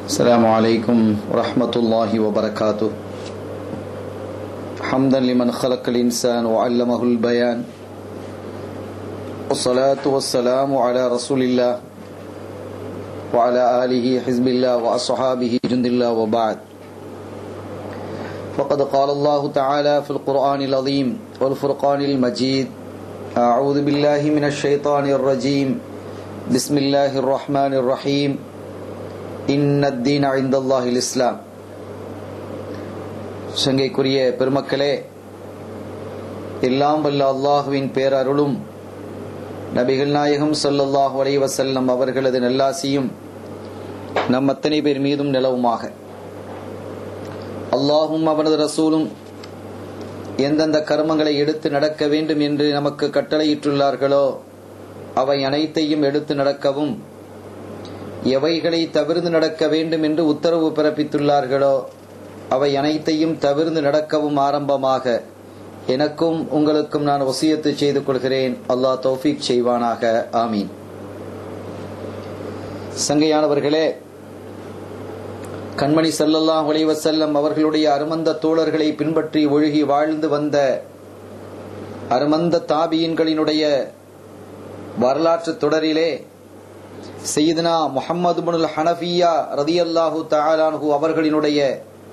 السلام عليكم ورحمة الله وبركاته حمدا لمن خلق الإنسان وعلمه البيان والصلاة والسلام على رسول الله وعلى آله حزب الله وأصحابه جند الله وبعد فقد قال الله تعالى في القرآن العظيم والفرقان المجيد أعوذ بالله من الشيطان الرجيم بسم الله الرحمن الرحيم إن الدين عند الله الإسلام சங்கைக்குரிய பெருமக்களே எல்லாம் வல்ல அல்லாஹுவின் பேரருளும் நபிகள் நாயகம் ஸல்லல்லாஹு அலைஹி வஸல்லம் அவர்களது நல்லாசியும் நம் அத்தனை பேர் மீதும் நிலவுமாக அல்லாஹும் அவனது ரசூலும் எந்தெந்த கர்மங்களை எடுத்து நடக்க வேண்டும் என்று நமக்கு கட்டளையிட்டுள்ளார்களோ அவை அனைத்தையும் எடுத்து நடக்கவும் எவைகளை தவிர்த்து நடக்க வேண்டும் என்று உத்தரவு பிறப்பித்துள்ளார்களோ அவை அனைத்தையும் தவிர்த்து நடக்கவும் ஆரம்பமாக எனக்கும் உங்களுக்கும் நான் வசியத்து செய்து கொள்கிறேன் அல்லாஹ் தௌஃபீக் செய்வானாக ஆமீன் சங்கையானவர்களே கண்மணி சல்லல்லாஹ் வலைவசல்லம் அவர்களுடைய அருமந்த தோழர்களை பின்பற்றி ஒழுகி வாழ்ந்து வந்த அருமந்த தாபியின்களினுடைய வரலாற்று தொடரிலே செய்தனா முகமது முனுல் ஹனஃபியா ரதியல்லாஹு தஆலானஹு அவர்களினுடைய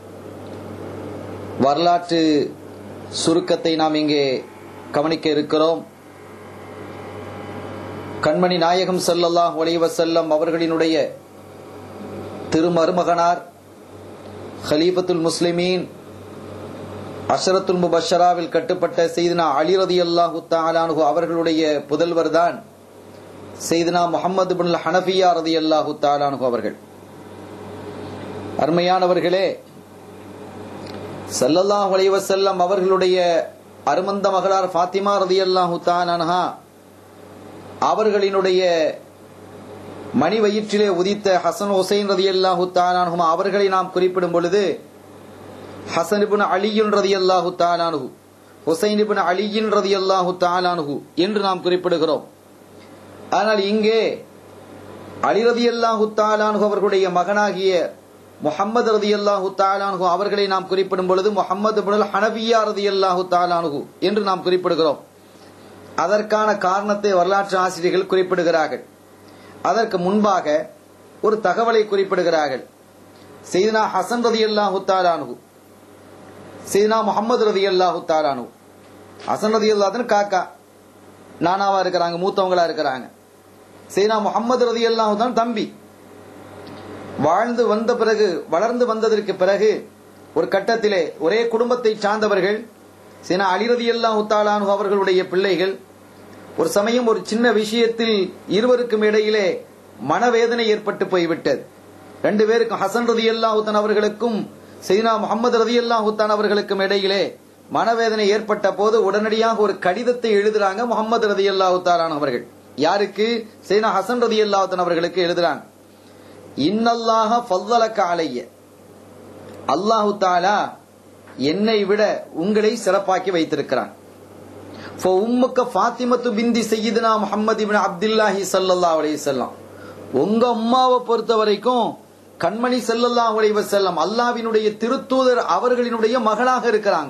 வரலாற்று சுருக்கத்தை நாம் இங்கே கவனிக்க இருக்கிறோம் கண்மணி நாயகம் சல்லல்லாஹ் வலைவசல்லம் அவர்களினுடைய திருமருமகனார் ஹலீஃபத்துல் முஸ்லிமீன் அஷரத்துல் முபஷராவில் கட்டுப்பட்ட செய்தினா அலி ரதி அல்லாஹு தாலானு அவர்களுடைய புதல்வர் தான் செய்தினா முகமது பின் ஹனஃபியா ரதி அல்லாஹு தாலானு அவர்கள் அருமையானவர்களே சல்லல்லாஹ் வலைவசல்லம் அவர்களுடைய அருமந்த மகளார் ஃபாத்திமா ரதி அல்லாஹு தாலானஹா அவர்களினுடைய மணி வயிற்றிலே உதித்த ஹசன் ஹுசைன் ரதி அல்லாஹு தாலானுமா அவர்களை நாம் குறிப்பிடும் பொழுது ஹசன் இபின் அலியுன் ரதி அல்லாஹு தாலானுகு ஹுசைன் இபின் அலியின் ரதி அல்லாஹு தாலானுகு என்று நாம் குறிப்பிடுகிறோம் ஆனால் இங்கே அலி ரதி அல்லாஹு தாலானுகு அவர்களுடைய மகனாகிய முகமது ரதி அல்லாஹு தாலானுகு அவர்களை நாம் குறிப்பிடும் பொழுது முகமது பின் ஹனபியா ரதி அல்லாஹு தாலானுகு என்று நாம் குறிப்பிடுகிறோம் அதற்கான காரணத்தை வரலாற்று ஆசிரியர்கள் குறிப்பிடுகிறார்கள் அதற்கு முன்பாக ஒரு தகவலை குறிப்பிடுகிறார்கள் செய்தினா ஹசன் ரதி அல்லாஹு தாலானு செய்தினா முகமது ரதி அல்லாஹு தாலானு ஹசன் ரதி அல்லாஹன் காக்கா நானாவா இருக்கிறாங்க மூத்தவங்களா இருக்கிறாங்க செய்தினா முகமது ரதி அல்லாஹு தான் தம்பி வாழ்ந்து வந்த பிறகு வளர்ந்து வந்ததற்கு பிறகு ஒரு கட்டத்திலே ஒரே குடும்பத்தை சார்ந்தவர்கள் சீனா அலிரதி அல்லாஹு தாலானு அவர்களுடைய பிள்ளைகள் ஒரு சமயம் ஒரு சின்ன விஷயத்தில் இருவருக்கும் இடையிலே மனவேதனை ஏற்பட்டு போய்விட்டது ரெண்டு பேருக்கும் ஹசன் ரதி அல்லாஹுத்தன் அவர்களுக்கும் சைனா முகமது ரதி அல்லாஹுத்தான் அவர்களுக்கும் இடையிலே மனவேதனை ஏற்பட்ட போது உடனடியாக ஒரு கடிதத்தை எழுதுறாங்க முகமது ரதி அல்லாஹுத்தாலான் அவர்கள் யாருக்கு சைனா ஹசன் ரதி அல்லாஹுத்தன் அவர்களுக்கு எழுதுறாங்க இன்னல்லாக ஃபல்லலக்க அலைய அல்லாஹு தாலா என்னை விட உங்களை சிறப்பாக்கி வைத்திருக்கிறான் உம்முக்க ஃபாத்திமத்து பிந்தி செய்யுதுனா முகமது இபின் அப்துல்லாஹி சல்லல்லா அலையம் உங்க அம்மாவை பொறுத்த வரைக்கும் கண்மணி செல்லல்லா உலைவ செல்லம் அல்லாவினுடைய திருத்தூதர் அவர்களினுடைய மகளாக இருக்கிறாங்க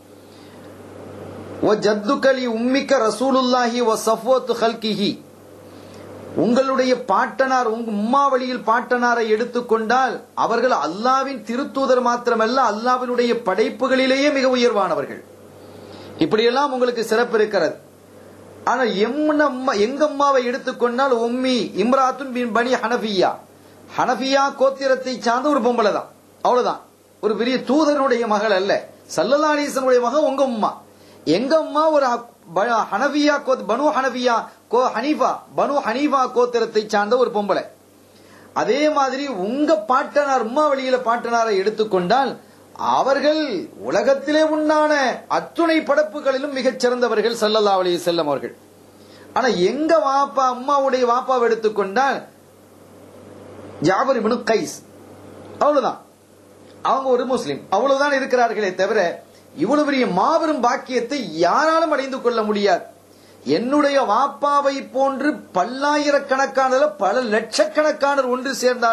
ஓ ஜத்துக்கலி உம்மிக்க ரசூலுல்லாஹி ஓ சஃபோத்து ஹல்கிஹி உங்களுடைய பாட்டனார் உங்க உம்மாவளியில் பாட்டனாரை எடுத்துக்கொண்டால் அவர்கள் அல்லாவின் திருத்தூதர் மாத்திரமல்ல அல்லாவினுடைய படைப்புகளிலேயே மிக உயர்வானவர்கள் இப்படியெல்லாம் உங்களுக்கு சிறப்பு இருக்கிறது ஆனா எம்ம எங்க அம்மாவை எடுத்துக்கொண்டால் உம்மி இம்ராத்துன் பின் பனி ஹனபியா ஹனபியா கோத்திரத்தை சார்ந்த ஒரு பொம்பளை தான் அவ்வளவுதான் ஒரு பெரிய தூதனுடைய மகள் அல்ல சல்லல்லாசனுடைய மகன் உங்க அம்மா எங்க அம்மா ஒரு ஹனபியா பனு ஹனபியா கோ ஹனீஃபா பனு ஹனீஃபா கோத்திரத்தை சார்ந்த ஒரு பொம்பளை அதே மாதிரி உங்க பாட்டனார் உம்மா வழியில பாட்டனாரை எடுத்துக்கொண்டால் அவர்கள் உலகத்திலே உண்டான அத்துணை படைப்புகளிலும் மிகச் சிறந்தவர்கள் சல்லல்லா அலி செல்லம் அவர்கள் ஆனா எங்க வாப்பா அம்மாவுடைய வாப்பாவை எடுத்துக்கொண்டால் ஜாபர் இப்னு கைஸ் அவ்வளவுதான் அவங்க ஒரு முஸ்லிம் அவ்வளவுதான் இருக்கிறார்களே தவிர இவ்வளவு பெரிய மாபெரும் பாக்கியத்தை யாராலும் அடைந்து கொள்ள முடியாது என்னுடைய வாப்பாவை போன்று பல்லாயிரக்கணக்கான பல லட்சக்கணக்கானவர் ஒன்று சேர்ந்தாலும்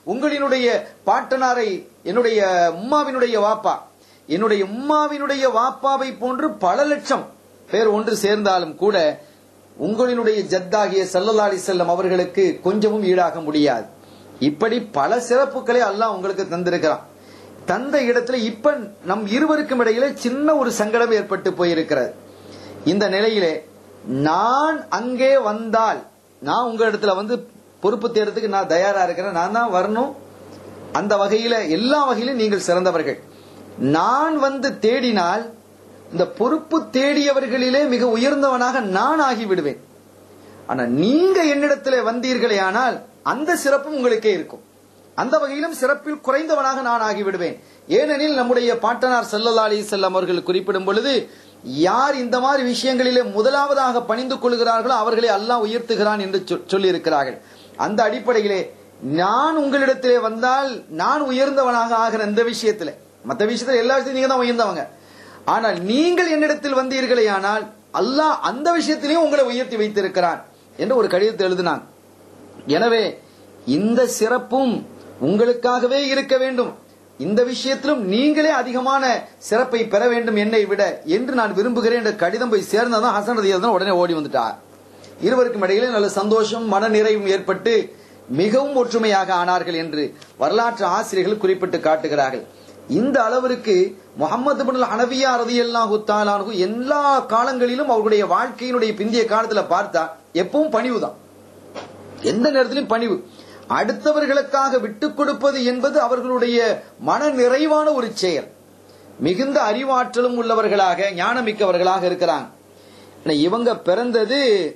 உங்களினுடைய பாட்டனாரை என்னுடைய உம்மாவினுடைய வாப்பா என்னுடைய உம்மாவினுடைய வாப்பாவை போன்று பல லட்சம் பேர் ஒன்று சேர்ந்தாலும் கூட உங்களினுடைய ஜத்தாகிய சல்லல்லா அலி செல்லம் அவர்களுக்கு கொஞ்சமும் ஈடாக முடியாது இப்படி பல சிறப்புகளை அல்லாஹ் உங்களுக்கு தந்திருக்கிறான் தந்த இடத்துல இப்ப நம் இருவருக்கும் இடையில சின்ன ஒரு சங்கடம் ஏற்பட்டு போயிருக்கிறது இந்த நிலையிலே நான் அங்கே வந்தால் நான் உங்க இடத்துல வந்து பொறுப்பு தேர்றதுக்கு நான் தயாரா இருக்கிறேன் நான் தான் வரணும் அந்த வகையில எல்லா வகையிலும் நீங்கள் சிறந்தவர்கள் நான் வந்து தேடினால் இந்த பொறுப்பு தேடியவர்களிலே மிக உயர்ந்தவனாக நான் ஆகிவிடுவேன் ஆனா நீங்க என்னிடத்துல வந்தீர்களே ஆனால் அந்த சிறப்பும் உங்களுக்கே இருக்கும் அந்த வகையிலும் சிறப்பில் குறைந்தவனாக நான் ஆகிவிடுவேன் ஏனெனில் நம்முடைய பாட்டனார் சல்லல்லா அலி செல்லம் அவர்கள் குறிப்பிடும் பொழுது யார் இந்த மாதிரி விஷயங்களிலே முதலாவதாக பணிந்து கொள்கிறார்களோ அவர்களை அல்லாஹ் உயர்த்துகிறான் என்று சொல்லி இருக்கிறார்கள் அந்த அடிப்படையிலே நான் உங்களிடத்திலே வந்தால் நான் உயர்ந்தவனாக ஆகிற இந்த விஷயத்துல மற்ற விஷயத்துல எல்லா விஷயத்தையும் நீங்க தான் உயர்ந்தவங்க ஆனால் நீங்கள் என்னிடத்தில் வந்தீர்களே ஆனால் அல்லாஹ் அந்த விஷயத்திலையும் உங்களை உயர்த்தி வைத்திருக்கிறான் என்று ஒரு கடிதத்தை எழுதினான் எனவே இந்த சிறப்பும் உங்களுக்காகவே இருக்க வேண்டும் இந்த விஷயத்திலும் நீங்களே அதிகமான சிறப்பை பெற வேண்டும் என்னை விட என்று நான் விரும்புகிறேன் என்ற கடிதம் போய் சேர்ந்ததான் ஹசன் ரதி உடனே ஓடி வந்துட்டார் இருவருக்கும் இடையிலே நல்ல சந்தோஷம் மன நிறைவும் ஏற்பட்டு மிகவும் ஒற்றுமையாக ஆனார்கள் என்று வரலாற்று ஆசிரியர்கள் குறிப்பிட்டு காட்டுகிறார்கள் இந்த அளவிற்கு முகமது பின் ஹனபியா ரதி அல்லாஹு தாலானு எல்லா காலங்களிலும் அவர்களுடைய வாழ்க்கையினுடைய பிந்திய காலத்துல பார்த்தா எப்பவும் பணிவுதான் எந்த நேரத்திலும் பணிவு அடுத்தவர்களுக்காக விட்டுக் கொடுப்பது என்பது அவர்களுடைய மன நிறைவான ஒரு செயல் மிகுந்த அறிவாற்றலும் உள்ளவர்களாக ஞானமிக்கவர்களாக இருக்கிறாங்க இவங்க பிறந்தது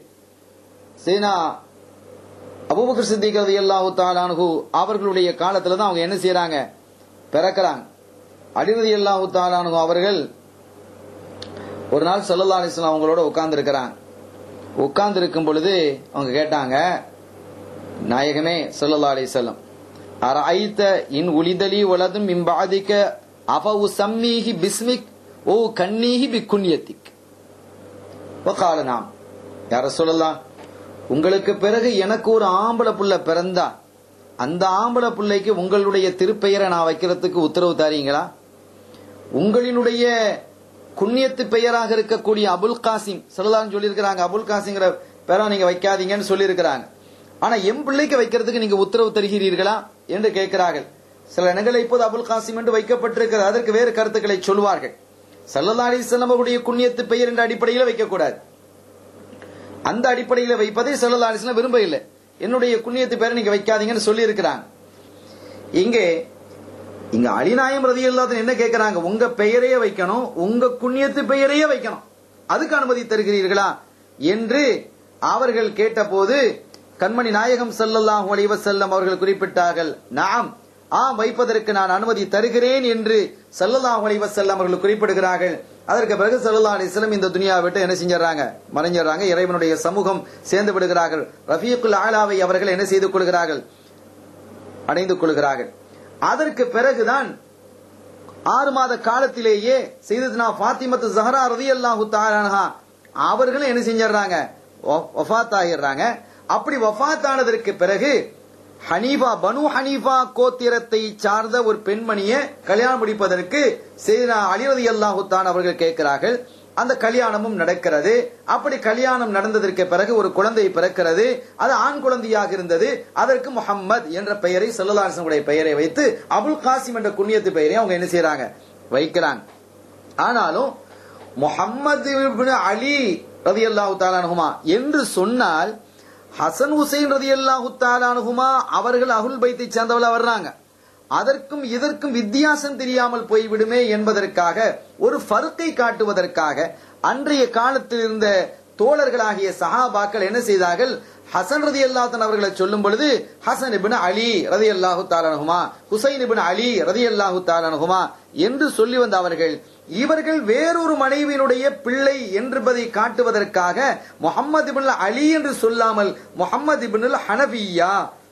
சேனா அபுபக்கர் சித்திக் ரதி அல்லாஹு தாலானு அவர்களுடைய காலத்துல தான் அவங்க என்ன செய்யறாங்க பிறக்கிறாங்க அடிரதி அல்லாஹு தாலானு அவர்கள் ஒரு நாள் சல்லல்லா அலிஸ்லாம் அவங்களோட உட்கார்ந்து இருக்கிறாங்க உட்கார்ந்து இருக்கும் பொழுது அவங்க கேட்டாங்க நாயகமே சல்லல்லா அலிசல்லம் அரைத்த இன் உளிதலி வலதும் இம்பாதிக்க அவ சம்மீஹி பிஸ்மிக் ஓ கண்ணீஹி பி குன்யத்திக் கால நாம் யார சொல்லலாம் உங்களுக்கு பிறகு எனக்கு ஒரு ஆம்பளை புள்ள பிறந்தா அந்த ஆம்பளை பிள்ளைக்கு உங்களுடைய திருப்பெயரை நான் வைக்கிறதுக்கு உத்தரவு தாரீங்களா உங்களினுடைய குன்னியத்து பெயராக இருக்கக்கூடிய அபுல் காசிம் சொல்லலாம்னு சொல்லியிருக்கிறாங்க அபுல் காசிங்கிற பேரா நீங்க வைக்காதீங்கன்னு சொல்லியிருக்கிறாங்க ஆனா என் பிள்ளைக்கு வைக்கிறதுக்கு நீங்க உத்தரவு தருகிறீர்களா என்று கேட்கிறார்கள் சில இடங்களில் இப்போது அபுல் காசிம் என்று வைக்கப்பட்டிருக்கிறது அதற்கு வேறு கருத்துக்களை சொல்வார்கள் சல்லல்லா அலிஸ்லாம் அவருடைய குன்னியத்து பெயர் என்ற அடிப்படையில் வைக்கக்கூடாது அந்த அடிப்படையில் வைப்பதை சல்லல்லா அலிஸ்லாம் விரும்ப இல்லை என்னுடைய குன்னியத்து பெயரை நீங்க வைக்காதீங்கன்னு சொல்லி இருக்கிறாங்க இங்கே இங்க அலிநாயம் ரதி இல்லாத என்ன கேட்கிறாங்க உங்க பெயரையே வைக்கணும் உங்க குன்னியத்து பெயரையே வைக்கணும் அதுக்கு அனுமதி தருகிறீர்களா என்று அவர்கள் கேட்டபோது கண்மணி நாயகம் சல்லல்லாஹு அலைஹி வஸல்லம் அவர்கள் குறிப்பிட்டார்கள் நாம் ஆம் வைப்பதற்கு நான் அனுமதி தருகிறேன் என்று சல்லல்லாஹு அலைஹி வஸல்லம் அவர்கள் குறிப்பிடுகிறார்கள் அதற்கு பிறகு சல்லல்லாஹு அலைஹி வஸல்லம் இந்த துனியாவை விட்டு என்ன செஞ்சாங்க மறைஞ்சிடறாங்க இறைவனுடைய சமூகம் சேர்ந்து விடுகிறார்கள் ரஃபீக்குல் ஆலாவை அவர்கள் என்ன செய்து கொள்கிறார்கள் அடைந்து கொள்கிறார்கள் அதற்கு பிறகுதான் ஆறு மாத காலத்திலேயே செய்ததுனா பாத்திமத்து ஜஹரா ரதியல்லாஹு தஆலா அவர்களும் என்ன செஞ்சிடறாங்க வஃபாத் ஆகிடுறாங்க அப்படி வஃபாத் ஆனதற்கு பிறகு ஹனீஃபா பனு ஹனீஃபா கோத்திரத்தை சார்ந்த ஒரு பெண்மணியை கல்யாணம் முடிப்பதற்கு செய்தனா அலிரதி அல்லாஹு தான் அவர்கள் கேட்கிறார்கள் அந்த கல்யாணமும் நடக்கிறது அப்படி கல்யாணம் நடந்ததற்கு பிறகு ஒரு குழந்தை பிறக்கிறது அது ஆண் குழந்தையாக இருந்தது அதற்கு முகம்மது என்ற பெயரை செல்லலாசனுடைய பெயரை வைத்து அபுல் காசிம் என்ற குண்ணியத்து பெயரை அவங்க என்ன செய்யறாங்க வைக்கிறாங்க ஆனாலும் முகம்மது அலி ரதி அல்லாஹு தாலானுகுமா என்று சொன்னால் ஹசன் ஹுசைன் ரதி அல்லாஹு தாலானுகுமா அவர்கள் அகுல் பைத்தை சேர்ந்தவள வர்றாங்க அதற்கும் இதற்கும் வித்தியாசம் தெரியாமல் போய்விடுமே என்பதற்காக ஒரு ஃபருக்கை காட்டுவதற்காக அன்றைய காலத்தில் இருந்த தோழர்களாகிய சஹாபாக்கள் என்ன செய்தார்கள் ஹசன் ரதி அல்லாத்தன் அவர்களை சொல்லும் பொழுது ஹசன் இபின் அலி ரதி அல்லாஹு தாலானுகுமா ஹுசைன் இபின் அலி ரதி அல்லாஹு தாலானுகுமா என்று சொல்லி வந்த அவர்கள் இவர்கள் வேறொரு மனைவியினுடைய பிள்ளை என்பதை காட்டுவதற்காக முகமது இபின் அலி என்று சொல்லாமல் முகமது இபின் ஹனபியா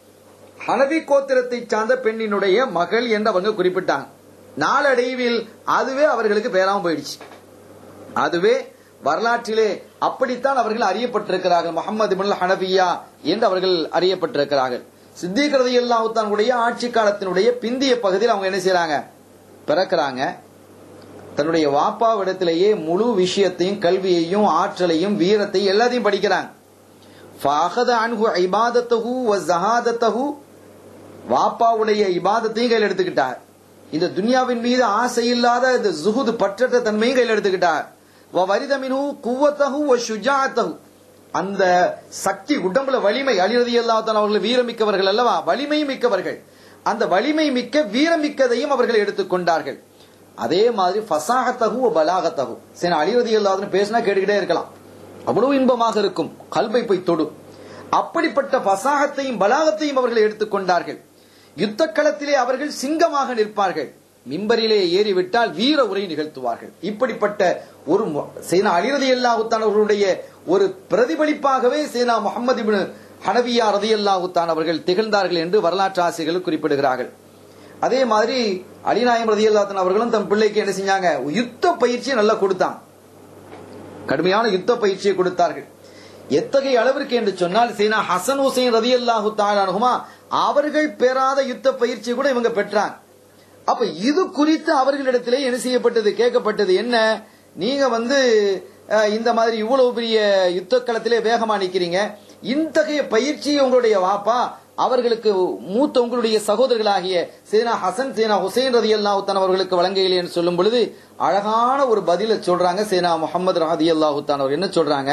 ஹனவி கோத்திரத்தை சார்ந்த பெண்ணினுடைய மகள் என்று அவங்க குறிப்பிட்டாங்க நாளடைவில் அதுவே அவர்களுக்கு பேராம போயிடுச்சு அதுவே வரலாற்றிலே அப்படித்தான் அவர்கள் அறியப்பட்டிருக்கிறார்கள் முகமது இபின் ஹனபியா என்று அவர்கள் அறியப்பட்டிருக்கிறார்கள் சித்திக் ரதி அல்லாஹுத்தானுடைய ஆட்சி காலத்தினுடைய பிந்திய பகுதியில் அவங்க என்ன செய்யறாங்க பிறக்கிறாங்க தன்னுடைய வாப்பாவிடத்திலேயே முழு விஷயத்தையும் கல்வியையும் ஆற்றலையும் வீரத்தையும் எல்லாத்தையும் படிக்கிறாங்க فأخذ عنه عبادته وزهادته வாப்பாவுடைய இபாதத்தையும் கையில் எடுத்துக்கிட்டார் இந்த துன்யாவின் மீது ஆசை இல்லாத இந்த ஜுஹுது பற்றற்ற தன்மையும் கையில் எடுத்துக்கிட்டார் வரிதமினு குவத்தகு சுஜாத்தகு அந்த சக்தி உடம்புல வலிமை அழிறது இல்லாதான் அவர்கள் வீரமிக்கவர்கள் அல்லவா வலிமை மிக்கவர்கள் அந்த வலிமை மிக்க வீரமிக்கதையும் அவர்கள் எடுத்துக்கொண்டார்கள் அதே மாதிரி ஃபசாகத்தகு பலாகத்தகு சரி அழிவது இல்லாதுன்னு பேசினா கேட்டுக்கிட்டே இருக்கலாம் அவ்வளவு இன்பமாக இருக்கும் கல்வை போய் தொடும் அப்படிப்பட்ட பசாகத்தையும் பலாகத்தையும் அவர்கள் எடுத்துக்கொண்டார்கள் யுத்த களத்திலே அவர்கள் சிங்கமாக நிற்பார்கள் மிம்பரிலே ஏறிவிட்டால் வீர உரை நிகழ்த்துவார்கள் இப்படிப்பட்ட ஒரு சேனா அலிரதி அல்லாஹுத்தானவர்களுடைய ஒரு பிரதிபலிப்பாகவே சேனா முகமது இப்னு ஹனபியா ரதி அல்லாஹுத்தான் அவர்கள் திகழ்ந்தார்கள் என்று வரலாற்று ஆசிரியர்கள் குறிப்பிடுகிறார்கள் அதே மாதிரி அலிநாயம் ரதி அல்லாத்தான் அவர்களும் தம் பிள்ளைக்கு என்ன செஞ்சாங்க யுத்த பயிற்சியை நல்லா கொடுத்தாங்க கடுமையான யுத்த பயிற்சியை கொடுத்தார்கள் எத்தகைய அளவிற்கு என்று சொன்னால் சீனா ஹசன் ஹுசைன் ரதி அல்லாஹு தாலானுமா அவர்கள் பெறாத யுத்த பயிற்சியை கூட இவங்க பெற்றாங்க அப்ப இது குறித்து அவர்களிடத்திலே என்ன செய்யப்பட்டது கேட்கப்பட்டது என்ன நீங்க வந்து இந்த மாதிரி இவ்வளவு பெரிய யுத்த களத்திலே வேகமா நிக்கிறீங்க இத்தகைய பயிற்சியை உங்களுடைய வாப்பா அவர்களுக்கு மூத்த உங்களுடைய சகோதரர்களாகிய சேனா ஹசன் சேனா ஹுசைன் ரதி அல்லாஹுத்தான் அவர்களுக்கு வழங்கையில் என்று சொல்லும் பொழுது அழகான ஒரு பதில சொல்றாங்க சேனா முகமது ரஹதி அல்லாஹுத்தான் அவர் என்ன சொல்றாங்க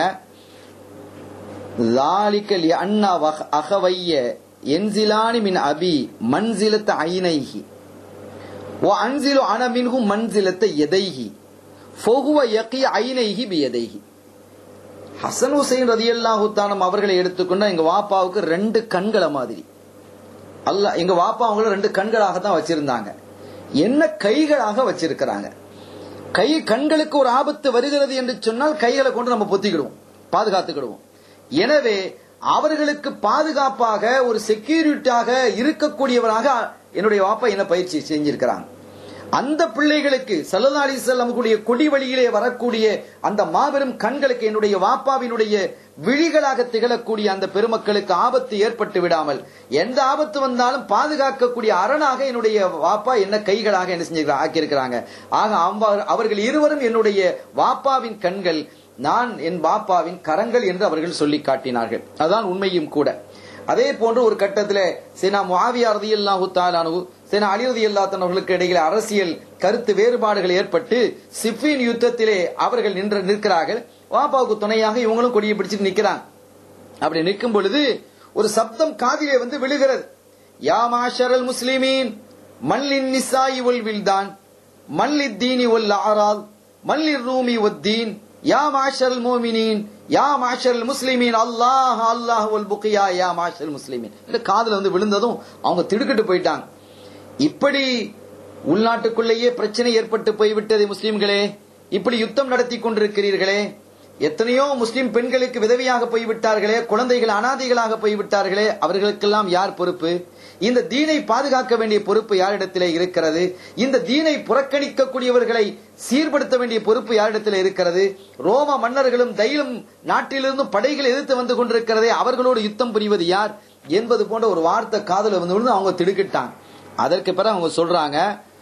லாலிக்கல் அண்ணா அகவைய என்சிலானி மின் அபி மன்சிலத்த ஐனைஹி ஓ அன்சிலு அன மின்ஹு மன்சிலத்த எதைஹி ஃபொகுவ யக்கிய ஐனைஹி பி எதைஹி ஹசன் ஹுசைன் ரதி அல்லாஹுத்தானம் அவர்களை எடுத்துக்கொண்டா எங்க வாப்பாவுக்கு ரெண்டு கண்களை மாதிரி அல்ல எங்க வாப்பா அவங்கள ரெண்டு கண்களாக தான் வச்சிருந்தாங்க என்ன கைகளாக வச்சிருக்கிறாங்க கை கண்களுக்கு ஒரு ஆபத்து வருகிறது என்று சொன்னால் கைகளை கொண்டு நம்ம பொத்திக்கிடுவோம் பாதுகாத்துக்கிடுவோம் எனவே அவர்களுக்கு பாதுகாப்பாக ஒரு செக்யூரிட்டாக இருக்கக்கூடியவராக என்னுடைய வாப்பா என்ன பயிற்சி செஞ்சிருக்கிறாங்க அந்த பிள்ளைகளுக்கு சல்லா அலி கூடிய கொடி வழியிலே வரக்கூடிய அந்த மாபெரும் கண்களுக்கு என்னுடைய வாப்பாவினுடைய விழிகளாக திகழக்கூடிய அந்த பெருமக்களுக்கு ஆபத்து ஏற்பட்டு விடாமல் எந்த ஆபத்து வந்தாலும் பாதுகாக்கக்கூடிய அரணாக என்னுடைய வாப்பா என்ன கைகளாக என்ன செஞ்சு ஆக்கியிருக்கிறாங்க ஆக அவர்கள் இருவரும் என்னுடைய வாப்பாவின் கண்கள் நான் என் பாப்பாவின் கரங்கள் என்று அவர்கள் சொல்லி காட்டினார்கள் அதுதான் உண்மையும் கூட அதே போன்று ஒரு கட்டத்தில் சேனா முஆவியா ரதியல்லாஹு தாலானு சேனா அலி ரதியல்லாத்தன் அவர்களுக்கு இடையில அரசியல் கருத்து வேறுபாடுகள் ஏற்பட்டு சிஃபின் யுத்தத்திலே அவர்கள் நின்று நிற்கிறார்கள் வாப்பாவுக்கு துணையாக இவங்களும் கொடியை பிடிச்சிட்டு நிக்கிறாங்க அப்படி நிற்கும் பொழுது ஒரு சப்தம் காதிலே வந்து விழுகிறது யா மாஷரல் முஸ்லிமீன் மல்லின் நிசாயி ஒல் வில்தான் மல்லித் தீனி ஒல் ஆரால் மல்லிர் ரூமி ஒத்தீன் யா மாஷரல் மோமினின் யா மாஷரல் முஸ்லிமீன் அல்லாஹ் அல்லாஹ் ஒல் புக்கியா யா மாஷரல் முஸ்லிமீன் இந்த காதுல வந்து விழுந்ததும் அவங்க திடுக்கிட்டு போயிட்டாங்க இப்படி உள்நாட்டுக்குள்ளேயே பிரச்சனை ஏற்பட்டு போய்விட்டது முஸ்லிம்களே இப்படி யுத்தம் நடத்தி கொண்டிருக்கிறீர்களே எத்தனையோ முஸ்லிம் பெண்களுக்கு விதவியாக போய்விட்டார்களே குழந்தைகள் அனாதைகளாக போய்விட்டார்களே அவர்களுக்கெல்லாம் யார் பொறுப்பு இந்த தீனை பாதுகாக்க வேண்டிய பொறுப்பு யாரிடத்திலே இருக்கிறது இந்த தீனை புறக்கணிக்கக்கூடியவர்களை சீர்படுத்த வேண்டிய பொறுப்பு யாரிடத்தில் இருக்கிறது ரோம மன்னர்களும் தைலம் நாட்டிலிருந்தும் படைகள் எதிர்த்து வந்து கொண்டிருக்கிறதே அவர்களோடு யுத்தம் புரிவது யார் என்பது போன்ற ஒரு வார்த்தை காதல வந்து விழுந்து அவங்க திடுக்கிட்டாங்க அதற்கு பிறகு அவங்க சொல்றாங்க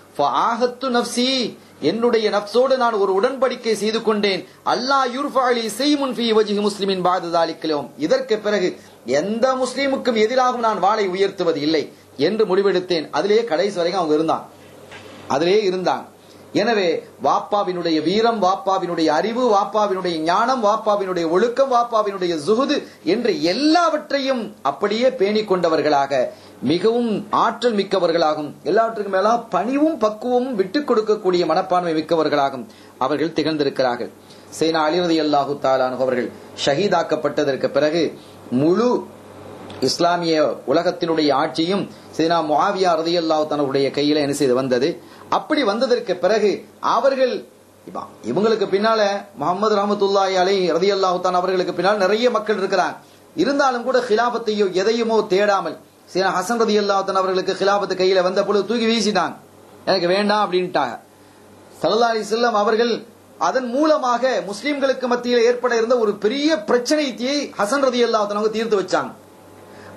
ஆகத்து நப்சி என்னுடைய நப்சோடு நான் ஒரு உடன்படிக்கை செய்து கொண்டேன் அல்லாஹ் யூர்ஃபாலி செய்முன் ஃபி வஜிஹி முஸ்லிமின் பாதுதாலிக்கலும் இதற்கு பிறகு எந்த முஸ்லீமுக்கும் எதிராகவும் நான் வாளை உயர்த்துவது இல்லை என்று முடிவெடுத்தேன் அதிலேயே கடைசி வரைக்கும் அவங்க இருந்தான் அதிலேயே இருந்தாங்க எனவே வாப்பாவினுடைய வீரம் வாப்பாவினுடைய அறிவு வாப்பாவினுடைய ஞானம் வாப்பாவினுடைய ஒழுக்கம் வாப்பாவினுடைய ஜுகுது என்று எல்லாவற்றையும் அப்படியே பேணிக் கொண்டவர்களாக மிகவும் ஆற்றல் மிக்கவர்களாகும் எல்லாவற்றுக்கும் மேலா பணிவும் பக்குவமும் விட்டுக் கொடுக்கக்கூடிய மனப்பான்மை மிக்கவர்களாகும் அவர்கள் திகழ்ந்திருக்கிறார்கள் சேனா அலிரதி அல்லாஹு தாலானு அவர்கள் ஷஹீதாக்கப்பட்டதற்கு பிறகு முழு இஸ்லாமிய உலகத்தினுடைய ஆட்சியும் சீனா முஆவியா ரதி அல்லாஹு தன்னுடைய கையில என்ன செய்து வந்தது அப்படி வந்ததற்கு பிறகு அவர்கள் இவங்களுக்கு பின்னால முகமது ரஹமத்துல்லாஹி அலை ரதி அல்லாஹு அவர்களுக்கு பின்னால் நிறைய மக்கள் இருக்கிறாங்க இருந்தாலும் கூட ஹிலாபத்தையோ எதையுமோ தேடாமல் சீனா ஹசன் ரதி அல்லாஹன் அவர்களுக்கு ஹிலாபத்து கையில வந்த பொழுது தூக்கி வீசிட்டாங்க எனக்கு வேண்டாம் அப்படின்ட்டாங்க சல்லா அலி செல்லம் அவர்கள் அதன் மூலமாக முஸ்லிம்களுக்கு மத்தியில் ஏற்பட இருந்த ஒரு பெரிய பிரச்சனையை ஹசன் ரதி அல்லாஹன் தீர்த்து வச்சாங்க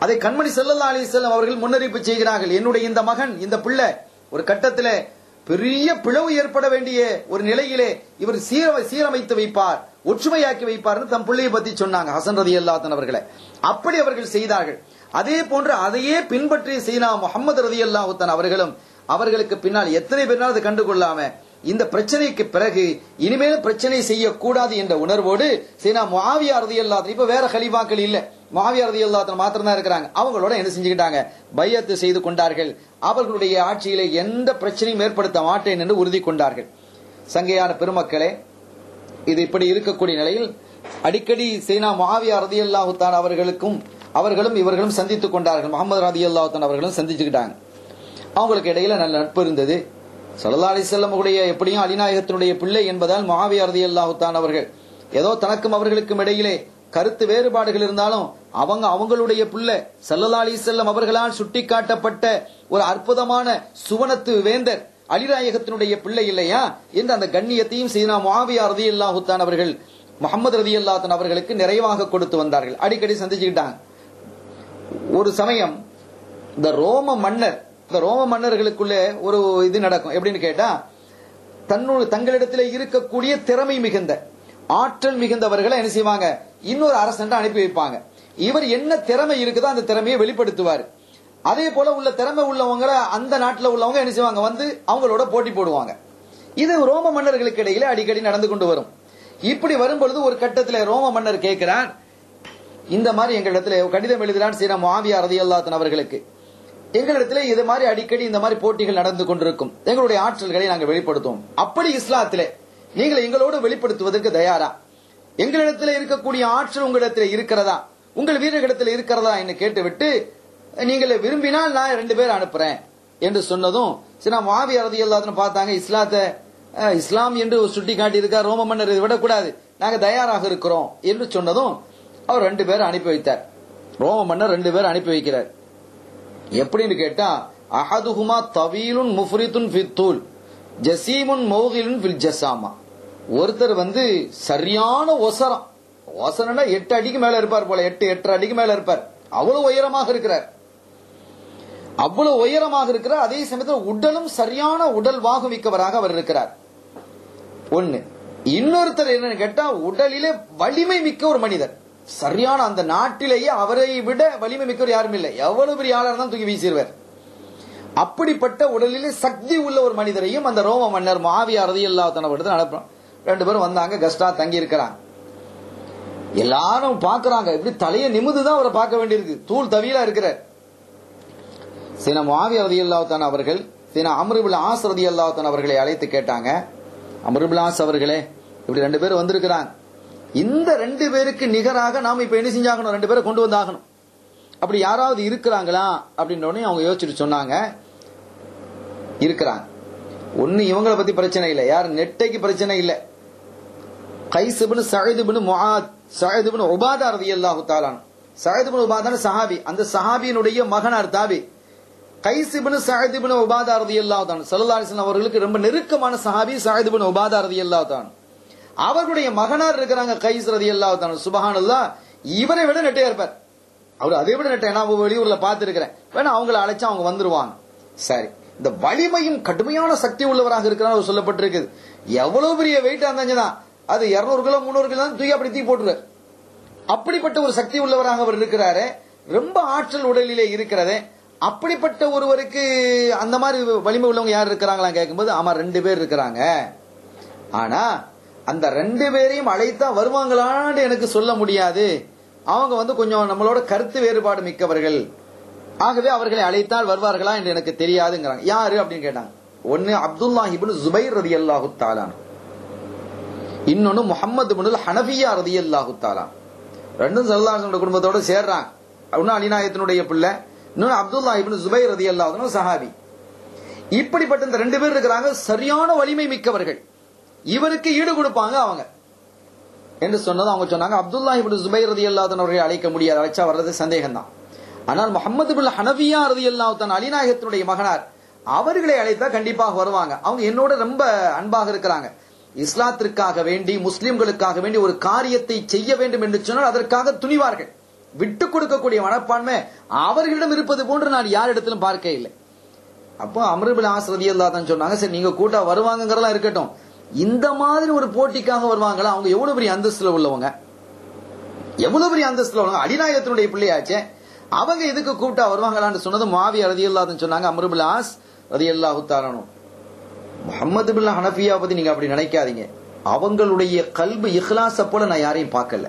அதை கண்மணி செல்லல்லா அலிசல்லம் அவர்கள் முன்னறிவிப்பு செய்கிறார்கள் என்னுடைய இந்த மகன் இந்த பிள்ளை ஒரு கட்டத்தில பெரிய பிளவு ஏற்பட வேண்டிய ஒரு நிலையிலே இவர் சீர சீரமைத்து வைப்பார் ஒற்றுமையாக்கி வைப்பார்னு தம் பிள்ளையை பத்தி சொன்னாங்க ஹசன் ரதி அல்லாத்தன் அவர்களை அப்படி அவர்கள் செய்தார்கள் அதே போன்று அதையே பின்பற்றி சீனா முகமது ரதி அல்லாஹுத்தன் அவர்களும் அவர்களுக்கு பின்னால் எத்தனை பேர்னாலும் அதை கண்டுகொள்ளாம இந்த பிரச்சனைக்கு பிறகு இனிமேல் பிரச்சனை செய்யக்கூடாது என்ற உணர்வோடு சீனா முஆவியா ரதி அல்லாத்தன் இப்ப வேற கலிபாக்கள் இல்ல முஆவியா ரதி அல்லாத்தன் மாத்திரம் தான் இருக்கிறாங்க அவங்களோட என்ன செஞ்சுக்கிட்டாங்க பையத்து செய்து கொண்டார்கள் அவர்களுடைய ஆட்சியிலே எந்த பிரச்சனையும் ஏற்படுத்த மாட்டேன் என்று உறுதி கொண்டார்கள் சங்கையான பெருமக்களே இது இப்படி இருக்கக்கூடிய நிலையில் அடிக்கடி சீனா முஆவியா ரதி அல்லாஹுத்தான் அவர்களுக்கும் அவர்களும் இவர்களும் சந்தித்துக் கொண்டார்கள் முகமது ரதி அல்லாஹுத்தான் அவர்களும் சந்திச்சுக்கிட்டாங்க அவங்களுக்கு இடையில நல்ல நட்பு இருந்தது சல்லா அலிசல்லமுடைய எப்படியும் அலிநாயகத்தினுடைய பிள்ளை என்பதால் மகாவியா ரதி அல்லாஹுத்தான் அவர்கள் ஏதோ தனக்கும் அவர்களுக்கும் இடையிலே கருத்து வேறுபாடுகள் இருந்தாலும் அவங்க அவங்களுடைய பிள்ளை சல்லல்லா அலிசல்லம் அவர்களால் சுட்டிக்காட்டப்பட்ட ஒரு அற்புதமான சுவனத்து வேந்தர் அலிநாயகத்தினுடைய பிள்ளை இல்லையா என்று அந்த கண்ணியத்தையும் சீனா முஆவியா ரதி அல்லாஹுத்தான் அவர்கள் முகமது ரதி அல்லாஹன் அவர்களுக்கு நிறைவாக கொடுத்து வந்தார்கள் அடிக்கடி சந்திச்சுக்கிட்டாங்க ஒரு சமயம் இந்த ரோம மன்னர் இந்த ரோம மன்னர்களுக்குள்ள ஒரு இது நடக்கும் எப்படின்னு கேட்டா தன்னோட தங்களிடத்தில் இருக்கக்கூடிய திறமை மிகுந்த ஆற்றல் மிகுந்தவர்களை என்ன செய்வாங்க இன்னொரு அரசன் அனுப்பி வைப்பாங்க இவர் என்ன திறமை இருக்குதோ அந்த திறமையை வெளிப்படுத்துவார் அதே போல உள்ள திறமை உள்ளவங்க அந்த நாட்டில் உள்ளவங்க என்ன செய்வாங்க வந்து அவங்களோட போட்டி போடுவாங்க இது ரோம மன்னர்களுக்கு இடையில அடிக்கடி நடந்து கொண்டு வரும் இப்படி வரும்பொழுது ஒரு கட்டத்தில் ரோம மன்னர் கேட்கிறார் இந்த மாதிரி எங்களிடத்துல கடிதம் எழுதினான் சீனா மாவியா ரதி அல்லாத்தன் அவர்களுக்கு எங்களிடத்துல இது மாதிரி அடிக்கடி இந்த மாதிரி போட்டிகள் நடந்து கொண்டிருக்கும் எங்களுடைய ஆற்றல்களை நாங்கள் வெளிப்படுத்துவோம் அப்படி இஸ்லாத்திலே நீங்கள் எங்களோடு வெளிப்படுத்துவதற்கு தயாரா எங்களிடத்தில் இருக்கக்கூடிய ஆற்றல் உங்களிடத்தில் இருக்கிறதா உங்கள் வீரர்களிடத்தில் இருக்கிறதா என்று கேட்டுவிட்டு நீங்கள் விரும்பினால் நான் ரெண்டு பேர் அனுப்புறேன் என்று சொன்னதும் சரி நான் மாவி அரதி எல்லாத்தையும் பார்த்தாங்க இஸ்லாத்தை அஹ், இஸ்லாம் என்று சுட்டி காட்டி இருக்கா ரோம மன்னர் இதை விடக்கூடாது நாங்க தயாராக இருக்கிறோம் என்று சொன்னதும் அவர் ரெண்டு பேரை அனுப்பி வைத்தார் ரோம மன்னர் ரெண்டு பேர் அனுப்பி வைக்கிறார் எப்படின்னு கேட்டா அஹதுஹுமா தவீலுன் முஃப்ரித்துன் ஃபித்தூல் ஜசீமுன் மௌகிலுன் ஃபில் ஜசாமா ஒருத்தர் வந்து சரியான ஒசரம் ஒசரம்னா எட்டு அடிக்கு மேல இருப்பார் போல எட்டு எட்டரை அடிக்கு மேல இருப்பார் அவ்வளவு உயரமாக இருக்கிறார் அவ்வளவு உயரமாக இருக்கிறார் அதே சமயத்தில் உடலும் சரியான உடல் வாகு மிக்கவராக அவர் இருக்கிறார் ஒண்ணு இன்னொருத்தர் என்னன்னு கேட்டா உடலிலே வலிமை மிக்க ஒரு மனிதர் சரியான அந்த நாட்டிலேயே அவரை விட வலிமை மிக்கவர் யாரும் இல்லை எவ்வளவு பெரிய ஆளா இருந்தாலும் தூக்கி வீசிடுவார் அப்படிப்பட்ட உடலிலே சக்தி உள்ள ஒரு மனிதரையும் அந்த ரோம மன்னர் மாவியா ரதி இல்லாதனப்படுத்து அனுப்புறோம் ரெண்டு பேரும் வந்தாங்க கஸ்டா தங்கி இருக்கிறாங்க எல்லாரும் பாக்குறாங்க இப்படி தலையை நிமிந்துதான் அவரை பார்க்க வேண்டியிருக்கு தூள் தவியலா இருக்கிறார் சீனா மாவியா ரதி அல்லாத்தான் அவர்கள் சீனா அமருபில் ஆஸ் ரதி அல்லாத்தான் அவர்களை அழைத்து கேட்டாங்க அமருபில் ஆஸ் அவர்களே இப்படி ரெண்டு பேரும் வந்திருக்கிறாங்க இந்த ரெண்டு பேருக்கு நிகராக நாம இப்ப என்ன செஞ்சாகணும் ரெண்டு பேரை கொண்டு வந்தாகணும் அப்படி யாராவது இருக்கிறாங்களா அப்படின்ற உடனே அவங்க யோசிச்சுட்டு சொன்னாங்க இருக்கிறாங்க ஒண்ணு இவங்கள பத்தி பிரச்சனை இல்லை யார் நெட்டைக்கு பிரச்சனை இல்லை கைசுபின் சஹிதுபின் முஆத் சஹிதுபின் உபாதா ரதியல்லாஹு தாலான் சஹிதுபின் உபாதான சஹாபி அந்த சஹாபியினுடைய மகனார் தாபி கைசிபின் சஹிதுபின் உபாதா ரதியல்லாஹு தான் ஸல்லல்லாஹு அலைஹி வஸல்லம் அவர்களுக்கு ரொம்ப நெருக்கமான சஹாபி சஹிதுபின் உபாதா ரதியல்லாஹு தான் அவர்களுடைய மகனார் இருக்கிறாங்க கைஸ் ரதியல்லாஹு தான் சுபஹானல்லாஹ் இவரை விட நெட்டையா இருப்பார் அவர் அதை விட நெட்டை நான் வெளியூர்ல பார்த்திருக்கிறேன் வேணா அவங்கள அழைச்சா அவங்க வந்துருவாங்க சரி இந்த வலிமையும் கடுமையான சக்தி உள்ளவராக இருக்கிறார் சொல்லப்பட்டிருக்குது எவ்வளவு பெரிய வெயிட் இருந்தாச்சுதான் அது இருநூறு கிலோ முந்நூறு கிலோ தான் தூக்கி அப்படி தூக்கி போட்டுருவார் அப்படிப்பட்ட ஒரு சக்தி உள்ளவராக அவர் இருக்கிறாரு ரொம்ப ஆற்றல் உடலிலே இருக்கிறதே அப்படிப்பட்ட ஒருவருக்கு அந்த மாதிரி வலிமை உள்ளவங்க யார் இருக்கிறாங்களா கேட்கும்போது ஆமா ரெண்டு பேர் இருக்கிறாங்க ஆனா அந்த ரெண்டு பேரையும் அழைத்தா வருவாங்களான்னு எனக்கு சொல்ல முடியாது அவங்க வந்து கொஞ்சம் நம்மளோட கருத்து வேறுபாடு மிக்கவர்கள் ஆகவே அவர்களை அழைத்தால் வருவார்களா என்று எனக்கு தெரியாதுங்கிறாங்க யாரு அப்படின்னு கேட்டாங்க ஒன்னு அப்துல்லா இப்னு ஜுபைர் ரதி அல்லாஹு தாலான் இன்னொன்னு முகமது இப்னு ஹனஃபியா ரதி அல்லாஹு தாலான் ரெண்டும் சல்லாஹோட குடும்பத்தோட சேர்றாங்க ஒன்னு அலிநாயத்தினுடைய பிள்ளை இன்னொன்னு அப்துல்லா இப்னு ஜுபைர் ரதி அல்லாஹு சஹாபி இப்படிப்பட்ட இந்த ரெண்டு பேர் இருக்கிறாங்க சரியான வலிமை மிக்கவர்கள் இவருக்கு ஈடு கொடுப்பாங்க அவங்க என்று சொன்னது அவங்க சொன்னாங்க அப்துல்லா இப்னு ஜுபைர் ரதி அல்லாஹன் அவர்களை அழைக்க முடியாது அழைச்சா வர்றது சந்தேகம் தான் ஆனால் முகமது பின் ஹனபியா ரதி அல்லாஹன் அலிநாயகத்தினுடைய மகனார் அவர்களை அழைத்தா கண்டிப்பாக வருவாங்க அவங்க என்னோட ரொம்ப அன்பாக இருக்கிறாங்க இஸ்லாத்திற்காக வேண்டி முஸ்லிம்களுக்காக வேண்டி ஒரு காரியத்தை செய்ய வேண்டும் என்று சொன்னால் அதற்காக துணிவார்கள் விட்டு கொடுக்கக்கூடிய மனப்பான்மை அவர்களிடம் இருப்பது போன்று நான் யாரிடத்திலும் பார்க்க இல்லை அப்போ அமருபில் ஆசிரதி தான் சொன்னாங்க சரி நீங்க கூட்டா வருவாங்கங்கிறதெல்லாம் இருக்கட்டும் இந்த மாதிரி ஒரு போட்டிக்காக வருவாங்களா அவங்க எவ்வளவு பெரிய அந்தஸ்துல உள்ளவங்க எவ்வளவு பெரிய அந்தஸ்துல உள்ளவங்க அடிநாயகத்தினுடைய பிள்ளையாச்சே அவங்க எதுக்கு கூப்பிட்டா வருவாங்களான்னு சொன்னது மாவி ரதி அல்லாதுன்னு சொன்னாங்க அமருபில் ஆஸ் ரதி அல்லாஹு தாரானும் முகமது பில்லா ஹனஃபியா பத்தி நீங்க அப்படி நினைக்காதீங்க அவங்களுடைய கல்பு இஹ்லாச போல நான் யாரையும் பார்க்கல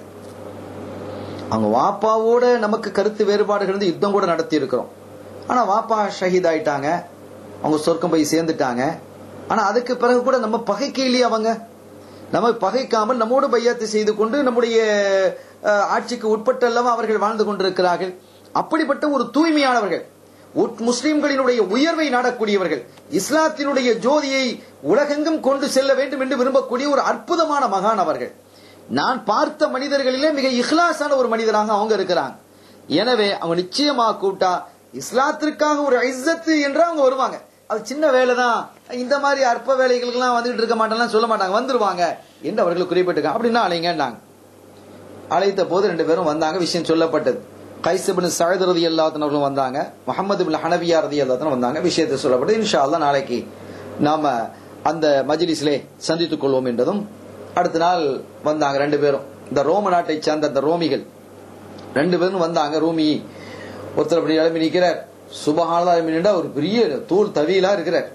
அவங்க வாப்பாவோட நமக்கு கருத்து வேறுபாடுகள் இருந்து யுத்தம் கூட நடத்தி இருக்கிறோம் ஆனா வாப்பா ஷஹீத் ஆயிட்டாங்க அவங்க சொர்க்கம் போய் சேர்ந்துட்டாங்க ஆனா அதுக்கு பிறகு கூட நம்ம பகைக்க இல்லையா அவங்க நம்ம பகைக்காமல் நம்மோடு பையத்தை செய்து கொண்டு நம்முடைய அஹ், ஆட்சிக்கு உட்பட்டல்லவா அவர்கள் வாழ்ந்து கொண்டிருக்கிறார்கள் அப்படிப்பட்ட ஒரு தூய்மையானவர்கள் உட்- முஸ்லிம்களினுடைய உயர்வை நாடக்கூடியவர்கள் இஸ்லாத்தினுடைய ஜோதியை உலகெங்கும் கொண்டு செல்ல வேண்டும் என்று விரும்பக்கூடிய ஒரு அற்புதமான மகான் அவர்கள் நான் பார்த்த மனிதர்களிலே மிக இஹ்லாஸான ஒரு மனிதராக அவங்க இருக்கிறாங்க எனவே அவங்க நிச்சயமா கூப்பிட்டா இஸ்லாத்திற்காக ஒரு இஸ்ஸத்து என்று அவங்க வருவாங்க அது சின்ன வேலை தான் இந்த மாதிரி அற்ப வேலைகளுக்கெல்லாம் வந்துகிட்டு இருக்க மாட்டேன்லாம் சொல்ல மாட்டாங்க வந்துருவாங்க என்று அவர்கள் குறிப்பிட்டிருக்காங்க அப்படின்னா அழைங்கன்னாங்க அழைத்த போது ரெண்டு பேரும் வந்தாங்க விஷயம் சொல்லப்பட்டது கைசபின் சயத் ரதி அல்லாத்தன் அவர்களும் வந்தாங்க முகமது பின் ஹனபியா ரதி அல்லாத்தன் வந்தாங்க விஷயத்தை சொல்லப்பட்டது இன்ஷா அல்லாஹ் நாளைக்கு நாம அந்த மஜ்லிஸிலே சந்தித்துக் கொள்வோம் என்றதும் அடுத்த நாள் வந்தாங்க ரெண்டு பேரும் இந்த ரோம நாட்டை சேர்ந்த அந்த ரோமிகள் ரெண்டு பேரும் வந்தாங்க ரூமி ஒருத்தர் அப்படி எழுப்பி நிக்கிறார் சுபஹானதா எழுப்பி நின்றா ஒரு பெரிய தூள் தவியலா இருக்கிறார்